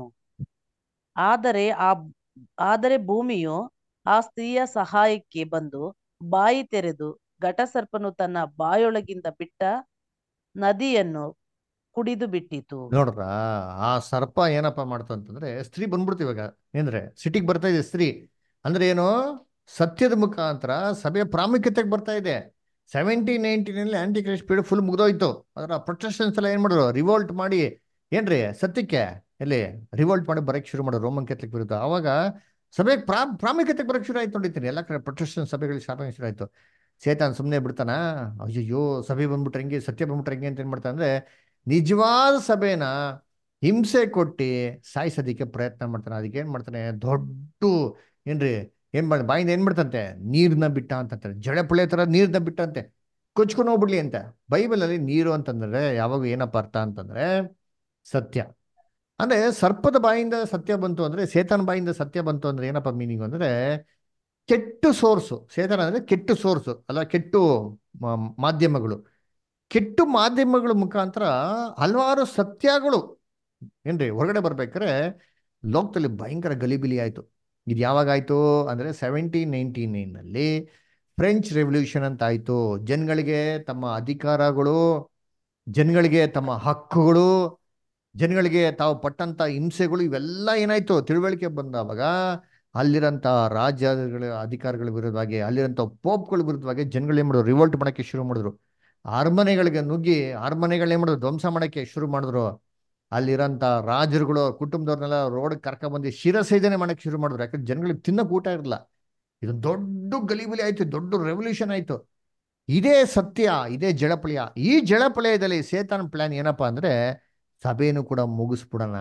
ಆದರೆ ಆ ಆದರೆ ಭೂಮಿಯು ಆ ಸ್ತ್ರೀಯ ಸಹಾಯಕ್ಕೆ ಬಂದು ಬಾಯಿ ತೆರೆದು ಘಟಸರ್ಪನು ತನ್ನ ಬಾಯೊಳಗಿಂದ ಬಿಟ್ಟ ನದಿಯನ್ನು ಕುಡಿದು ಬಿಟ್ಟಿತು ನೋಡ್ರ ಆ ಸರ್ಪ ಏನಪ್ಪ ಮಾಡ್ತು ಅಂತಂದ್ರೆ ಸ್ತ್ರೀ ಬಂದ್ಬಿಡ್ತು ಇವಾಗ ಏನ್ರೆ ಸಿಟಿಗೆ ಬರ್ತಾ ಇದೆ ಸ್ತ್ರೀ ಅಂದ್ರೆ ಏನು ಸತ್ಯದ ಮುಖಾಂತರ ಸಭೆಯ ಪ್ರಾಮುಖ್ಯತೆಗೆ ಬರ್ತಾ ಇದೆ ಸೆವೆಂಟೀನ್ ನೈನ್ಟೀನಲ್ಲಿ ಆಂಟಿ ಕ್ರೈಸ್ಟ್ ಪೀರಿಯಡ್ ಫುಲ್ ಮುಗ್ದೋಯ್ತು ಅದರ ಪ್ರೊಟೆಕ್ಷನ್ಸ್ ಎಲ್ಲ ಏನ್ ಮಾಡಿದ್ರು ರಿವೋಲ್ಟ್ ಮಾಡಿ ಏನ್ರಿ ಸತ್ಯಕ್ಕೆ ಎಲ್ಲಿ ರಿವೋಲ್ಟ್ ಮಾಡಿ ಬರಕ್ ಶುರು ಮಾಡೋರು ರೋಮನ್ ಕ್ಯಾಥಲಿಕ್ ವಿರುದ್ಧ ಅವಾಗ ಸಭೆಗೆ ಪ್ರಾ ಪ್ರಾಮುಖ್ಯತೆಗೆ ಬರಕ್ ಶುರು ಆಯ್ತು ನೋಡಿತೀನಿ ಎಲ್ಲ ಕಡೆ ಪ್ರೊಟೆಕ್ಷನ್ ಸಭೆಗಳಿಗೆ ಸ್ಥಾಪನೆ ಶುರು ಆಯ್ತು ಸೇತಾನ್ ಸುಮ್ಮನೆ ಬಿಡ್ತಾನ ಅಯ್ಯೋ ಸಭೆ ಬಂದ್ಬಿಟ್ರೆ ಹೆಂಗೆ ಸತ್ಯ ಬಂದ್ಬಿಟ್ರೆ ಹೆಂಗೆ ಅಂತ ಏನ್ ಮಾಡ್ತಾನೆ ಅಂದ್ರೆ ನಿಜವಾದ ಸಭೆನ ಹಿಂಸೆ ಕೊಟ್ಟು ಸಾಯಿಸೋದಿಕ್ಕೆ ಪ್ರಯತ್ನ ಮಾಡ್ತಾನೆ ಅದಕ್ಕೆ ಏನ್ ಮಾಡ್ತಾನೆ ದೊಡ್ಡ ಏನ್ರಿ ಏನ್ ಮಾಡಿ ಬಾಯಿಂದ ಏನ್ ಮಾಡ್ತಂತೆ ನೀರ್ನ ಬಿಟ್ಟ ಅಂತಂತಾರೆ ಜಳೆ ಪುಳೆ ತರ ನೀರ್ನ ಬಿಟ್ಟಂತೆ ಕೊಚ್ಕೊಂಡು ಹೋಗ್ಬಿಡ್ಲಿ ಅಂತ ಬೈಬಲ್ ಅಲ್ಲಿ ನೀರು ಅಂತಂದ್ರೆ ಯಾವಾಗ ಏನಪ್ಪ ಅರ್ಥ ಅಂತಂದ್ರೆ ಸತ್ಯ ಅಂದ್ರೆ ಸರ್ಪದ ಬಾಯಿಂದ ಸತ್ಯ ಬಂತು ಅಂದ್ರೆ ಸೇತನ ಬಾಯಿಂದ ಸತ್ಯ ಬಂತು ಅಂದ್ರೆ ಏನಪ್ಪ ಮೀನಿಂಗ್ ಅಂದ್ರೆ ಕೆಟ್ಟು ಸೋರ್ಸು ಸೇತನ ಅಂದ್ರೆ ಕೆಟ್ಟು ಸೋರ್ಸು ಅಲ್ಲ ಕೆಟ್ಟು ಮ- ಮಾಧ್ಯಮಗಳು ಕೆಟ್ಟು ಮಾಧ್ಯಮಗಳ ಮುಖಾಂತರ ಹಲವಾರು ಸತ್ಯಗಳು ಏನ್ರಿ ಹೊರಗಡೆ ಬರ್ಬೇಕಾದ್ರೆ ಲೋಕದಲ್ಲಿ ಭಯಂಕರ ಗಲಿಬಿಲಿ ಆಯ್ತು ಇದು ಯಾವಾಗ ಆಯ್ತು ಅಂದ್ರೆ ಸೆವೆಂಟೀನ್ ನೈನ್ಟಿ ನೈನ್ನಲ್ಲಿ ಫ್ರೆಂಚ್ ರೆವಲ್ಯೂಷನ್ ಅಂತ ಆಯ್ತು ಜನಗಳಿಗೆ ತಮ್ಮ ಅಧಿಕಾರಗಳು ಜನಗಳಿಗೆ ತಮ್ಮ ಹಕ್ಕುಗಳು ಜನಗಳಿಗೆ ತಾವು ಪಟ್ಟಂತ ಹಿಂಸೆಗಳು ಇವೆಲ್ಲ ಏನಾಯ್ತು ತಿಳುವಳಿಕೆ ಬಂದವಾಗ ಅಲ್ಲಿರಂತ ರಾಜ್ಯಗಳ ಅಧಿಕಾರಿಗಳ ವಿರುದ್ಧವಾಗಿ ಅಲ್ಲಿರಂತ ಪೋಪ್ಗಳ ವಿರುದ್ಧವಾಗಿ ಜನಗಳು ಏನ್ ಮಾಡಿದ್ರು ರಿವೋಲ್ಟ್ ಮಾಡಕ್ಕೆ ಶುರು ಮಾಡಿದ್ರು ಅರಮನೆಗಳಿಗೆ ನುಗ್ಗಿ ಅರಮನೆಗಳು ಏನ್ ಮಾಡಿದ್ರು ಧ್ವಂಸ ಮಾಡಕ್ಕೆ ಶುರು ಮಾಡಿದ್ರು ಅಲ್ಲಿರಂತ ರಾಜರುಗಳು ಕುಟುಂಬದವ್ರನ್ನೆಲ್ಲ ರೋಡ್ ಕರ್ಕ ಬಂದು ಶಿರಸೇಜನೆ ಮಾಡಕ್ಕೆ ಶುರು ಮಾಡಿದ್ರು ಯಾಕಂದ್ರೆ ಜನಗಳಿಗೆ ತಿನ್ನಕ್ ಊಟ ಇರಲ್ಲ ಇದು ದೊಡ್ಡ ಗಲಿಬಿಲಿ ಆಯ್ತು ದೊಡ್ಡ ರೆವಲ್ಯೂಷನ್ ಆಯ್ತು ಇದೇ ಸತ್ಯ ಇದೇ ಜಳಪಳಯ ಈ ಜಳಪಳಯದಲ್ಲಿ ಸೇತಾನ್ ಪ್ಲಾನ್ ಏನಪ್ಪಾ ಅಂದ್ರೆ ಸಭೆಯನ್ನು ಕೂಡ ಮುಗಿಸ್ಬಿಡೋಣ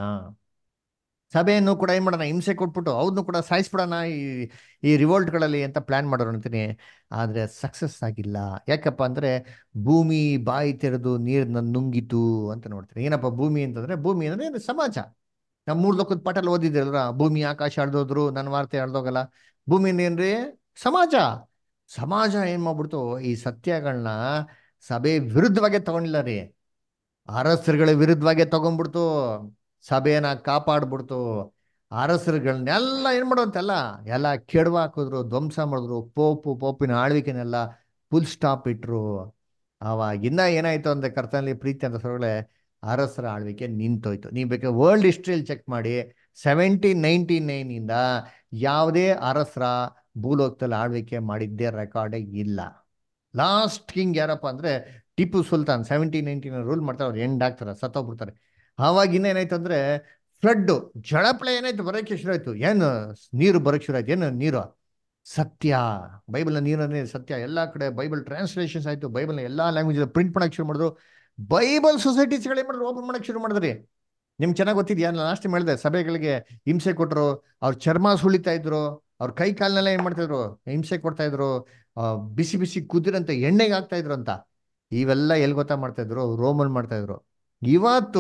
ಸಭೆಯನ್ನು ಕೂಡ ಏನ್ ಮಾಡೋಣ ಹಿಂಸೆ ಕೊಟ್ಬಿಟ್ಟು ಅವ್ರನ್ನು ಕೂಡ ಸಾಯಿಸ್ಬಿಡೋಣ ಈ ಈ ರಿವೋಲ್ಟ್ಗಳಲ್ಲಿ ಅಂತ ಪ್ಲಾನ್ ಮಾಡೋರು ಅಂತೀನಿ ಆದ್ರೆ ಸಕ್ಸಸ್ ಆಗಿಲ್ಲ ಯಾಕಪ್ಪ ಅಂದ್ರೆ ಭೂಮಿ ಬಾಯಿ ತೆರೆದು ನೀರನ್ನ ನುಂಗಿತು ಅಂತ ನೋಡ್ತೀನಿ ಏನಪ್ಪ ಭೂಮಿ ಅಂತಂದ್ರೆ ಭೂಮಿ ಅಂದ್ರೆ ಏನು ಸಮಾಜ ನಾವು ಮೂರ್ ಲೋಕದ ಪಾಠಲ್ಲಿ ಓದಿದ್ರಲ್ರ ಭೂಮಿ ಆಕಾಶ ಅಳ್ದೋದ್ರು ನನ್ನ ವಾರ್ತೆ ಅಳ್ದೋಗಲ್ಲ ಭೂಮಿ ಏನ್ರಿ ಸಮಾಜ ಸಮಾಜ ಏನ್ ಮಾಡ್ಬಿಡ್ತು ಈ ಸತ್ಯಗಳನ್ನ ಸಭೆ ವಿರುದ್ಧವಾಗೇ ತಗೊಂಡಿಲ್ಲ ರೀ ಅರಸರುಗಳ ವಿರುದ್ಧವಾಗೇ ತಗೊಂಡ್ಬಿಡ್ತು ಸಭೆಯನ್ನ ಕಾಪಾಡ್ಬಿಡ್ತು ಅರಸರುಗಳನ್ನೆಲ್ಲ ಏನ್ ಮಾಡೋಂತೆಲ್ಲ ಎಲ್ಲ ಕೆಡವ ಹಾಕಿದ್ರು ಧ್ವಂಸ ಮಾಡಿದ್ರು ಪೋಪು ಪೋಪಿನ ಆಳ್ವಿಕೆನೆಲ್ಲ ಫುಲ್ ಸ್ಟಾಪ್ ಇಟ್ರು ಅವಾಗಿಂದ ಏನಾಯ್ತು ಅಂದ್ರೆ ಕರ್ತನಲ್ಲಿ ಪ್ರೀತಿ ಅಂತ ಸೊರಗಳೆ ಅರಸರ ಆಳ್ವಿಕೆ ನಿಂತೋಯ್ತು ನೀವು ಬೇಕಾದ್ರೆ ವರ್ಲ್ಡ್ ಹಿಸ್ಟ್ರಿಯಲ್ಲಿ ಚೆಕ್ ಮಾಡಿ ಸೆವೆಂಟೀನ್ ನೈನ್ಟಿ ನೈನ್ ಇಂದ ಯಾವುದೇ ಅರಸರ ಭೂಲೋಕದಲ್ಲಿ ಆಳ್ವಿಕೆ ಮಾಡಿದ್ದೇ ರೆಕಾರ್ಡೇ ಇಲ್ಲ ಲಾಸ್ಟ್ ಕಿಂಗ್ ಯಾರಪ್ಪ ಅಂದ್ರೆ Tipu Sultan seventeen nineteen rule ಮಾಡ್ತಾರೆ ಅವ್ರು ಎಂಡ್ ಆಗ್ತಾರೆ ಸತ್ತೋಗ್ಬಿಡ್ತಾರೆ ಆವಾಗಿನ್ನ ಏನಾಯ್ತು ಅಂದ್ರೆ ಫ್ಲಡ್ ಜಳಪ್ಳ ಏನಾಯ್ತು ಬರೋಕ್ಕೆ ಶುರು ಆಯ್ತು ಏನು ನೀರು ಬರೋಕ್ಕೆ ಶುರು ಆಯ್ತು ಏನು ನೀರು ಸತ್ಯ ಬೈಬಲ್ನ ನೀರನ್ನೇ ಸತ್ಯ ಎಲ್ಲ ಕಡೆ ಬೈಬಲ್ ಟ್ರಾನ್ಸ್ಲೇಷನ್ಸ್ ಆಯ್ತು ಬೈಬಲ್ನ ಎಲ್ಲ ಲ್ಯಾಂಗ್ವೇಜ್ ಪ್ರಿಂಟ್ ಮಾಡಕ್ಕೆ ಶುರು ಮಾಡಿದ್ರು ಬೈಬಲ್ ಸೊಸೈಟೀಸ್ಗಳು ಏನು ಮಾಡಿದ್ರು ಓಪನ್ ಮಾಡಕ್ಕೆ ಶುರು ಮಾಡಿದ್ರಿ ನಿಮ್ಗೆ ಚೆನ್ನಾಗಿ ಗೊತ್ತಿದ್ಯಾ ನಾನು ಲಾಸ್ಟ್ ಹೇಳಿದೆ ಸಭೆಗಳಿಗೆ ಹಿಂಸೆ ಕೊಟ್ಟರು ಅವ್ರ ಚರ್ಮ ಸುಳಿತಾ ಇದ್ರು ಅವ್ರ ಕೈ ಕಾಲ್ನೆಲ್ಲ ಏನ್ ಮಾಡ್ತಿದ್ರು ಹಿಂಸೆ ಕೊಡ್ತಾ ಇದ್ರು ಆ, ಬಿಸಿ ಬಿಸಿ ಕುದಿರಂತ ಎಣ್ಣೆಗೆ ಹಾಕ್ತಾ ಇದ್ರು ಅಂತ ಇವೆಲ್ಲ ಎಲ್ಲಿ ಗೊತ್ತಾ ಮಾಡ್ತಾ ಇದ್ರು ರೋಮನ್ ಮಾಡ್ತಾ ಇದ್ರು ಇವತ್ತು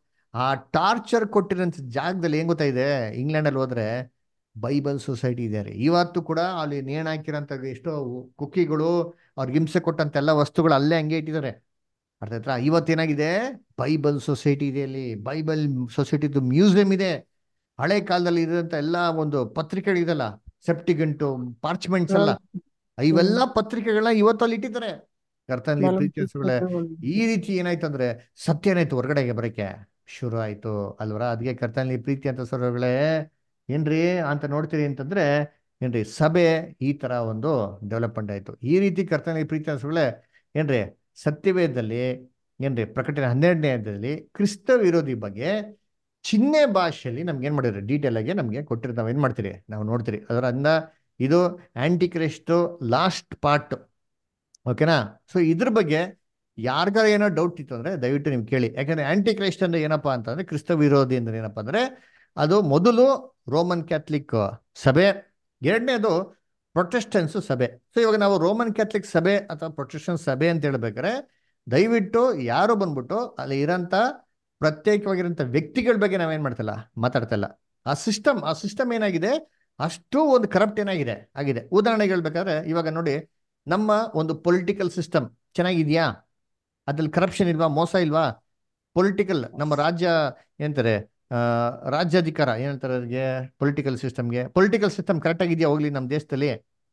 ಆ ಟಾರ್ಚರ್ ಕೊಟ್ಟಿರೋಂಥ ಜಾಗದಲ್ಲಿ ಏನ್ ಗೊತ್ತಾ ಇದೆ ಇಂಗ್ಲೆಂಡಲ್ಲಿ ಹೋದ್ರೆ ಬೈಬಲ್ ಸೊಸೈಟಿ ಇದೆ ರೀ ಇವತ್ತು ಕೂಡ ಅಲ್ಲಿ ನೇಣು ಹಾಕಿರೋಂಥ ಎಷ್ಟೋ ಕುಕ್ಕಿಗಳು ಅವ್ರಿಗೆ ಹಿಂಸೆ ಕೊಟ್ಟಂತ ಎಲ್ಲ ವಸ್ತುಗಳು ಅಲ್ಲೇ ಹಂಗೆ ಇಟ್ಟಿದ್ದಾರೆ ಅರ್ಥ ಆಯ್ತಾ ಇವತ್ತೇನಾಗಿದೆ ಬೈಬಲ್ ಸೊಸೈಟಿ ಇದೆ ಅಲ್ಲಿ ಬೈಬಲ್ ಸೊಸೈಟಿದು ಮ್ಯೂಸಿಯಂ ಇದೆ ಹಳೆ ಕಾಲದಲ್ಲಿ ಇರೋಂಥ ಎಲ್ಲ ಒಂದು ಪತ್ರಿಕೆಗಳಿದಲ್ಲ ಸೆಪ್ಟಿಗಂಟು ಪಾರ್ಚ್ಮೆಂಟ್ಸ್ ಎಲ್ಲ ಇವೆಲ್ಲ ಪತ್ರಿಕೆಗಳನ್ನ ಇವತ್ತು ಅಲ್ಲಿ ಇಟ್ಟಿದ್ದಾರೆ ಕರ್ತನಲ್ಲಿ ಪ್ರೀತಿಸುಗಳೇ ಈ ರೀತಿ ಏನಾಯ್ತು ಅಂದ್ರೆ ಸತ್ಯ ಏನಾಯ್ತು ಹೊರಗಡೆಗೆ ಬರಕ್ಕೆ ಶುರು ಆಯ್ತು ಅಲ್ವರ ಅದಕ್ಕೆ ಕರ್ತನಲ್ಲಿ ಪ್ರೀತಿ ಅಂತ ಸ್ವರಗಳೇ ಏನ್ರಿ ಅಂತ ನೋಡ್ತೀರಿ ಅಂತಂದ್ರೆ ಏನ್ರಿ ಸಭೆ ಈ ತರ ಒಂದು ಡೆವಲಪ್ಮೆಂಟ್ ಆಯ್ತು ಈ ರೀತಿ ಕರ್ತನಲ್ಲಿ ಪ್ರೀತಿ ಅನ್ಸಗಳೇ ಏನ್ರಿ ಸತ್ಯವೇದದಲ್ಲಿ ಏನ್ರಿ ಪ್ರಕಟಣೆ ಹನ್ನೆರಡನೇ ಅಧ್ಯಾಯದಲ್ಲಿ ಕ್ರಿಸ್ತ ವಿರೋಧಿ ಬಗ್ಗೆ ಚಿಹ್ನೆ ಭಾಷೆಯಲ್ಲಿ ನಮ್ಗೆ ಏನ್ ಮಾಡಿದ್ರೆ ಡೀಟೇಲ್ ಆಗಿ ನಮ್ಗೆ ಕೊಟ್ಟಿರೋ ನಾವ್ ಏನ್ ಮಾಡ್ತೀರಿ ನಾವು ನೋಡ್ತೀರಿ ಅದರ ಅಂದ ಇದು ಆಂಟಿ ಕ್ರೈಸ್ಟ್ ಲಾಸ್ಟ್ ಪಾರ್ಟ್ ಓಕೆನಾ ಸೊ ಇದ್ರ ಬಗ್ಗೆ ಯಾರಿಗಾರ ಏನೋ ಡೌಟ್ ಇತ್ತು ಅಂದ್ರೆ ದಯವಿಟ್ಟು ನೀವು ಕೇಳಿ ಯಾಕಂದ್ರೆ ಆಂಟಿ ಕ್ರೈಸ್ಟ್ ಅಂದ್ರೆ ಏನಪ್ಪಾ ಅಂತಂದ್ರೆ ಕ್ರಿಸ್ತ ವಿರೋಧಿ ಅಂದ್ರೆ ಏನಪ್ಪಾ ಅಂದ್ರೆ ಅದು ಮೊದಲು ರೋಮನ್ ಕ್ಯಾಥಲಿಕ್ ಸಭೆ ಎರಡನೇದು ಪ್ರೊಟೆಸ್ಟೆನ್ಸ್ ಸಭೆ ಸೊ ಇವಾಗ ನಾವು ರೋಮನ್ ಕ್ಯಾಥಲಿಕ್ ಸಭೆ ಅಥವಾ ಪ್ರೊಟೆಸ್ಟೆಂಟ್ ಸಭೆ ಅಂತ ಹೇಳ್ಬೇಕಾದ್ರೆ ದಯವಿಟ್ಟು ಯಾರು ಬಂದ್ಬಿಟ್ಟು ಅಲ್ಲಿ ಇರೋಂಥ ಪ್ರತ್ಯೇಕವಾಗಿರೋಂಥ ವ್ಯಕ್ತಿಗಳ ಬಗ್ಗೆ ನಾವೇನ್ ಮಾಡ್ತಿಲ್ಲ ಮಾತಾಡ್ತಾ ಇಲ್ಲ ಆ ಸಿಸ್ಟಮ್ ಆ ಸಿಸ್ಟಮ್ ಏನಾಗಿದೆ ಅಷ್ಟು ಒಂದು ಕರಪ್ಟ್ ಏನಾಗಿದೆ ಆಗಿದೆ ಉದಾಹರಣೆಗೆ ಹೇಳ್ಬೇಕಾದ್ರೆ ಇವಾಗ ನೋಡಿ ನಮ್ಮ ಒಂದು ಪೊಲಿಟಿಕಲ್ ಸಿಸ್ಟಮ್ ಚೆನ್ನಾಗಿದ್ಯಾ ಅದ್ರಲ್ಲಿ ಕರಪ್ಷನ್ ಇಲ್ವಾ ಮೋಸ ಇಲ್ವಾ ಪೊಲಿಟಿಕಲ್ ನಮ್ಮ ರಾಜ್ಯ ಏನಂತಾರೆ ಆ, ರಾಜ್ಯಾಧಿಕಾರ ಏನಂತಾರೆ ಅದಕ್ಕೆ ಪೊಲಿಟಿಕಲ್ ಸಿಸ್ಟಮ್ಗೆ ಪೊಲಿಟಿಕಲ್ ಸಿಸ್ಟಮ್ ಕರೆಕ್ಟ್ ಆಗಿದೆಯಾ ಹೋಗ್ಲಿ ನಮ್ಮ ದೇಶದಲ್ಲಿ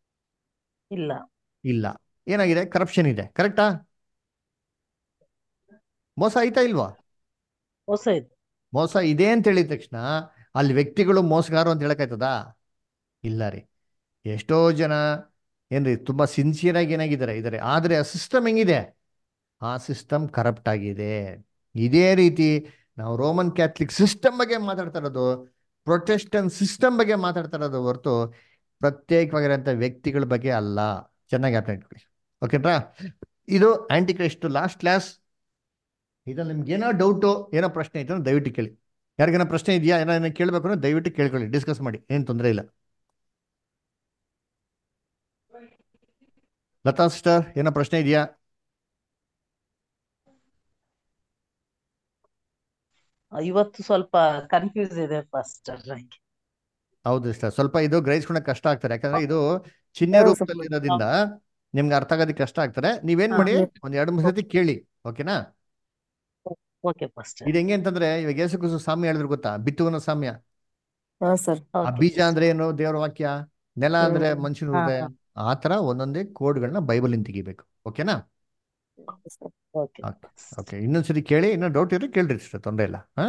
ಇಲ್ಲ ಇಲ್ಲ ಏನಾಗಿದೆ ಕರಪ್ಷನ್ ಇದೆ ಕರೆಕ್ಟಾ ಮೋಸ ಆಯ್ತಾ ಇಲ್ವಾ ಹೊಸ ಇದು ಮೋಸ ಇದೆ ಅಂತ ಹೇಳಿದ ತಕ್ಷಣ ಅಲ್ಲಿ ವ್ಯಕ್ತಿಗಳು ಮೋಸಗಾರರು ಅಂತ ಹೇಳಕ್ಕಾಯ್ತದಾ ಇಲ್ಲ ರೀ ಎಷ್ಟೋ ಜನ ಏನ್ರಿ ತುಂಬಾ ಸಿನ್ಸಿಯರ್ ಆಗಿ ಏನಾಗಿದ್ದಾರೆ ಇದ್ದಾರೆ ಆದ್ರೆ ಆ ಸಿಸ್ಟಮ್ ಹೆಂಗಿದೆ ಆ ಸಿಸ್ಟಮ್ ಕರಪ್ಟ್ ಆಗಿದೆ ಇದೇ ರೀತಿ ನಾವು ರೋಮನ್ ಕ್ಯಾಥಲಿಕ್ ಸಿಸ್ಟಮ್ ಬಗ್ಗೆ ಮಾತಾಡ್ತಾ ಇರೋದು ಪ್ರೊಟೆಸ್ಟನ್ ಸಿಸ್ಟಮ್ ಬಗ್ಗೆ ಮಾತಾಡ್ತಾ ಇರೋದು ಹೊರತು ಪ್ರತ್ಯೇಕವಾಗಿರೋಂಥ ವ್ಯಕ್ತಿಗಳ ಬಗ್ಗೆ ಅಲ್ಲ ಚೆನ್ನಾಗಿ ಅರ್ಥ ಇಟ್ಕೊಳ್ಳಿ ಓಕೆನಾ ಇದು ಆಂಟಿ ಕ್ರೈಸ್ಟ್ ಲಾಸ್ಟ್ ಕ್ಲಾಸ್ ಇದ್ರಲ್ಲಿ ನಿಮ್ಗೆ ಏನೋ ಡೌಟು ಏನೋ ಪ್ರಶ್ನೆ ಇತ್ತು ಅಂದ್ರೆ ದಯವಿಟ್ಟು ಕೇಳಿ ಯಾರಿಗೇನೋ ಪ್ರಶ್ನೆ ಇದೆಯಾ ಏನೋ ಏನೋ ಕೇಳಬೇಕು ಅಂದ್ರೆ ದಯವಿಟ್ಟು ಕೇಳ್ಕೊಳ್ಳಿ ಡಿಸ್ಕಸ್ ಮಾಡಿ ಏನು ತೊಂದರೆ ಇಲ್ಲ ಲತಾ ಸಿಸ್ಟರ್ ಏನೋ ಪ್ರಶ್ನೆ ಇದೆಯಾ ಇವತ್ತು ಸ್ವಲ್ಪ ಕನ್ಫ್ಯೂಸ್ ಇದೆ ಫಸ್ಟ್ ನಂಗೆ ಹೌದು ಸಿಸ್ಟರ್ ಸ್ವಲ್ಪ ಇದು ಗ್ರಹಿಸ್ಕೊಳಕ್ ಕಷ್ಟ ಆಗ್ತಾರೆ ಯಾಕಂದ್ರೆ ಇದು ಚಿಹ್ನೆ ಹೌದು, ರೂಪದಲ್ಲಿ ಇರೋದ್ರಿಂದ ನಿಮ್ಗೆ ಅರ್ಥ ಆಗೋದಕ್ಕೆ ಕಷ್ಟ ಆಗ್ತಾರೆ ನೀವೇನ್ ಮಾಡಿ ಒಂದ್ ಎರಡು ಮೂರು ಸತಿ ಕೇಳಿ ಓಕೆನಾ ಓಕೆ ಫಸ್ಟ್ ಇದು ಹೆಂಗೆ ಅಂತಂದ್ರೆ ಇವಾಗ ಯೇಸು ಕ್ರಿಸ್ತು ಸಾಮ್ಯ ಹೇಳಿದ್ರು ಗೊತ್ತಾ ಬಿತ್ತುವನ ಸಾಮ್ಯ ಹಾ ಸರ್ ಆ ಬೀಜ ಅಂದ್ರೆ ಏನು ದೇವರ ವಾಕ್ಯ ನೆಲ ಅಂದ್ರೆ ಹ್ಮ್. ಮನುಷ್ಯನ ಹಾ, ಹೃದಯ ಹಾ. ಆ ತರ ಒಂದೊಂದೇ ಕೋಡ್ಗಳನ್ನ ಬೈಬಲ್ ತೆಗಿಬೇಕು ಓಕೆನಾ ಓಕೆ ಓಕೆ ಓಕೆ ಇನ್ನೊಂದ್ಸರಿ ಕೇಳಿ ಇನ್ನೂ ಡೌಟ್ ಇದ್ರೆ ಕೇಳ್ರಿ ಸಿಸ್ಟರ್ ತೊಂದರೆ ಇಲ್ಲ ಹಾ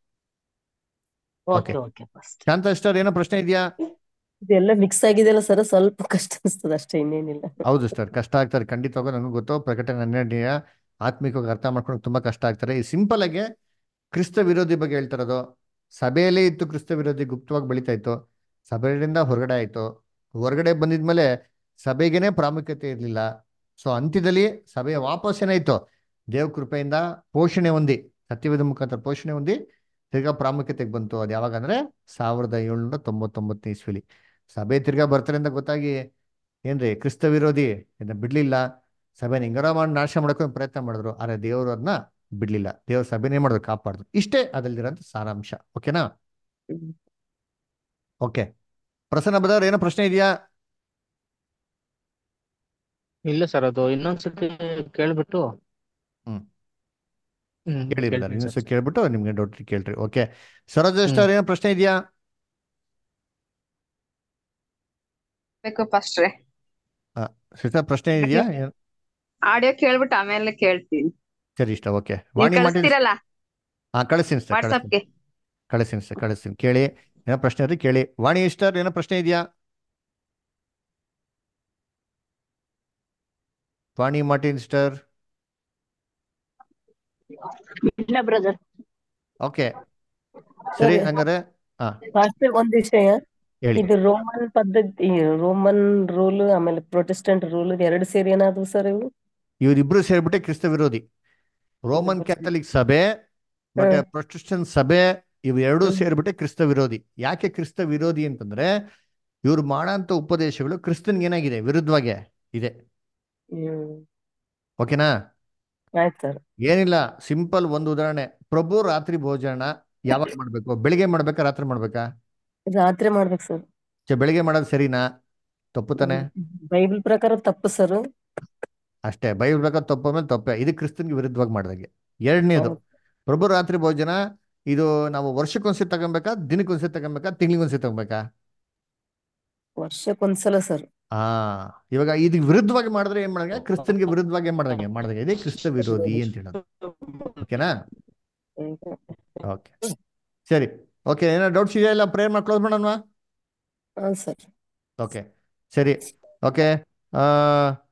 okay okay first Shanta sister ಏನೋ ಪ್ರಶ್ನೆ ಇದೆಯಾ ಇದೆಲ್ಲ ಮಿಕ್ಸ್ ಆಗಿದೆಯಲ್ಲ ಸರ್ ಸ್ವಲ್ಪ ಕಷ್ಟ ಅನಿಸ್ತದೆ ಅಷ್ಟೇ ಇನ್ನೇನಿಲ್ಲ ಹೌದು ಸರ್ ಕಷ್ಟ ಆಗ್ತಾರೆ ಖಂಡಿತವಾಗೂ ನನಗೂ ಗೊತ್ತು ಪ್ರಕಟಣೆ ಹನ್ನೆರಡನೆಯ ಆತ್ಮಿಕವಾಗಿ ಅರ್ಥ ಮಾಡ್ಕೊಂಡು ತುಂಬಾ ಕಷ್ಟ ಆಗ್ತಾರೆ ಈ ಸಿಂಪಲ್ ಆಗಿ ಕ್ರಿಸ್ತ ವಿರೋಧಿ ಬಗ್ಗೆ ಹೇಳ್ತಾ ಇರೋದು ಸಭೆಯಲ್ಲೇ ಇತ್ತು ಕ್ರಿಸ್ತ ವಿರೋಧಿ ಗುಪ್ತವಾಗಿ ಬೆಳೀತಾ ಇತ್ತು ಸಭೆಯಿಂದ ಹೊರಗಡೆ ಆಯ್ತು ಹೊರಗಡೆ ಬಂದಿದ್ಮೇಲೆ ಸಭೆಗೇನೆ ಪ್ರಾಮುಖ್ಯತೆ ಇರಲಿಲ್ಲ ಸೊ ಅಂತ್ಯದಲ್ಲಿ ಸಭೆಯ ವಾಪಸ್ ಏನಾಯ್ತು ದೇವ ಕೃಪೆಯಿಂದ ಪೋಷಣೆ ಹೊಂದಿ ಸತ್ಯವೇದ ಮುಖಾಂತರ ಪೋಷಣೆ ಹೊಂದಿ ತಿರ್ಗಾ ಪ್ರಾಮುಖ್ಯತೆಗೆ ಬಂತು ಅದು ಯಾವಾಗ ಅಂದ್ರೆ ಸಾವಿರದ ಏಳ್ನೂರ ತೊಂಬತ್ತೊಂಬತ್ತನೇ ಇಸ್ವಿಲಿ ಸಭೆ ತಿರ್ಗಾ ಬರ್ತಾರೆ ಅಂತ ಗೊತ್ತಾಗಿ ಏನ್ರಿ ಕ್ರಿಸ್ತ ವಿರೋಧಿ ಇದನ್ನ ಬಿಡ್ಲಿಲ್ಲ ಸಭೆನ ಹಿಂಗಾರ ಮಾಡಿ ನಾಶ ಮಾಡ್ಕೊಂಡು ಪ್ರಯತ್ನ ಮಾಡಿದ್ರು ಆದ್ರೆ ದೇವರು ಅದನ್ನ ಬಿಡ್ಲಿಲ್ಲ ದೇವ್ರ ಸಭೆನೇ ಮಾಡಿದ್ರು ಕಾಪಾಡಿದ್ರು ಇಷ್ಟೇ ಅದರಲ್ಲಿರೋಂಥ ಸಾರಾಂಶ ಓಕೆನಾ ಹ್ಮ್. ಓಕೆ ಪ್ರಸನ್ನ ಬದವ್ರ ಏನೋ ಪ್ರಶ್ನೆ ಇದೆಯಾ ಇಲ್ಲ ಸರ್ ಅದು ಇನ್ನೊಂದ್ಸತಿ ಕೇಳ್ಬಿಟ್ಟು ಹ್ಮ್. ಹ್ಮ್ ಕೇಳಿ ಕೇಳ್ತೀನಿ ಬ್ರದರ್ ಇನ್ನೊಂದ್ಸತಿ ಸರ್. ಕೇಳ್ಬಿಟ್ಟು ನಿಮ್ಗೆ ಡೌಟ್ ಕೇಳ್ರಿ ಓಕೆ ಸರೋಜ ಹ್ಮ್. ಅವ್ರ ಏನೋ ಪ್ರಶ್ನೆ ಇದೆಯಾ ಬೇಕು ಫಸ್ಟ್ರೆ ಸಿಸ್ಟರ್ ಪ್ರಶ್ನೆ ಇದೆಯಾ ಏನ್- ಆಡಿಯೋ ಕೇಳ್ಬಿಟ್ಟು ಆಮೇಲೆ ಕೇಳ್ತೀನಿ ಸರಿ ಇಷ್ಟ ಓಕೆ ನೀವು ವಾಣಿ ಮಾಡಿ ಕಳಿಸ್ತೀರಲ್ಲ ಹಾ ಕಳಿಸ್ತೀನಿ ಸರ್ ಕಳಿಸ್ತೀನಿ ವಾಟ್ಸಪ್ಗೆ ಕಳಿಸ್ತೀನಿ ಸರ್ ಕಳಿಸ್ತೀನಿ ಕೇಳಿ ಏನೋ ಪ್ರಶ್ನೆ ಇದ್ರೆ ಕೇಳಿ ವಾಣಿ ಇಷ್ಟರ್ ಏನೋ ಪ್ರಶ್ನೆ ಇದೆಯಾ ವಾಣಿ ಮಾರ್ಟಿನ್ ಸ್ಟರ್ ಇಲ್ಲ ಬ್ರದರ್ ಓಕೆ ಸರಿ ಸರಿ. ಹಂಗಾರೆ ಹಾ ಫಾಸ್ಟ್ ಒಂದ್ ವಿಷಯ ಹೇಳಿ ಇದು ರೋಮನ್ ಪದ್ಧತಿ ರೋಮನ್ ರೂಲ್ ಆಮೇಲೆ ಪ್ರೊಟೆಸ್ಟೆಂಟ್ ರೂಲ್ ಎರಡು ಸೇರಿ ಏನಾದ್ರು ಸರ್ ಇವು ಇವರಿಬ್ರು ಸೇರ್ಬಿಟ್ಟೆ ಕ್ರಿಸ್ತ ವಿರೋಧಿ ರೋಮನ್ ಇವ್ರಿಬ್ರು ಸೇರಿ. ಕ್ಯಾಥಲಿಕ್ ಸಭೆ ಮತ್ತೆ ಹ್ಮ್. ಪ್ರೊಟೆಸ್ಟೆಂಟ್ ಸಭೆ ಇವು ಎರಡೂ ಹ್ಮ್. ಸೇರ್ಬಿಟ್ಟೆ ಕ್ರಿಸ್ತ ವಿರೋಧಿ ಯಾಕೆ ಕ್ರಿಸ್ತ ವಿರೋಧಿ ಅಂತಂದ್ರೆ ಇವ್ರು ಮಾಡಂತ ಉಪದೇಶಗಳು ಕ್ರಿಸ್ತನ್ಗೆ ಏನಾಗಿದೆ ವಿರುದ್ಧವಾಗೆ ಇದೆ ಹ್ಮ್ ಓಕೆನಾ ಆಯ್ತು ಸರ್ ಏನಿಲ್ಲ ಸಿಂಪಲ್ ಒಂದು ಉದಾಹರಣೆ ಪ್ರಭು ರಾತ್ರಿ ಭೋಜನ ಯಾವಾಗ ಮಾಡ್ಬೇಕು ಬೆಳಿಗ್ಗೆ ಮಾಡ್ಬೇಕಾ ರಾತ್ರಿ ಮಾಡ್ಬೇಕಾ ರಾತ್ರಿ ಮಾಡ್ಬೇಕು ಸರ್ ಛೆ, ಬೆಳಿಗ್ಗೆ ಮಾಡೋದು ಸರಿನಾ ತಪ್ಪು ತಾನೆ ಬೈಬಲ್ ಪ್ರಕಾರ ತಪ್ಪು ಸರ್ ಅಷ್ಟೇ ಬೈಬಲ್ ಬೇಕಾದ ತಪ್ಪು ಮೇಲೆ ತಪ್ಪೆ ಇದು ಕ್ರಿಸ್ತನ್ಗೆ ವಿರುದ್ಧವಾಗಿ ಮಾಡ್ದಂಗೆ ಎರಡನೇದು ಪ್ರಭು ರಾತ್ರಿ ಭೋಜನ ಇದು ನಾವು ವರ್ಷಕ್ಕೊಂದ್ಸತಿ ತಗೊಬೇಕಾ ದಿನಕ್ಕೊಂದ್ಸತಿ ತಗೊಬೇಕಾ ತಿಂಗಳಿಗೊಂದ್ಸತಿ ತಗೊಬೇಕಾ ವರ್ಷಕ್ಕೊಂದ್ಸಲ ಸರ್ ಆ ಇವಾಗ ಇದಕ್ಕೆ ವಿರುದ್ಧವಾಗಿ ಮಾಡಿದ್ರೆ ಏನ್ ಮಾಡಂಗೆ ಕ್ರಿಸ್ತನ್ಗೆ ವಿರುದ್ಧವಾಗಿ ಏನ್ ಮಾಡ್ದಂಗೆ ಮಾಡ್ದಂಗೆ ಇದೇ ಕ್ರಿಸ್ತ ವಿರೋಧಿ ಅಂತ ಹೇಳೋದು ಓಕೆನಾ ಓಕೆ ಸರಿ ಓಕೆ ಏನೋ ಡೌಟ್ಸ್ ಇದೆಯಾ ಇಲ್ಲ ಪ್ರೇಯರ್ ಮಾಡಿ ಕ್ಲೋಸ್ ಮಾಡೋಣ ಹಾ ಸರ್ ಓಕೆ ಸರಿ ಓಕೆ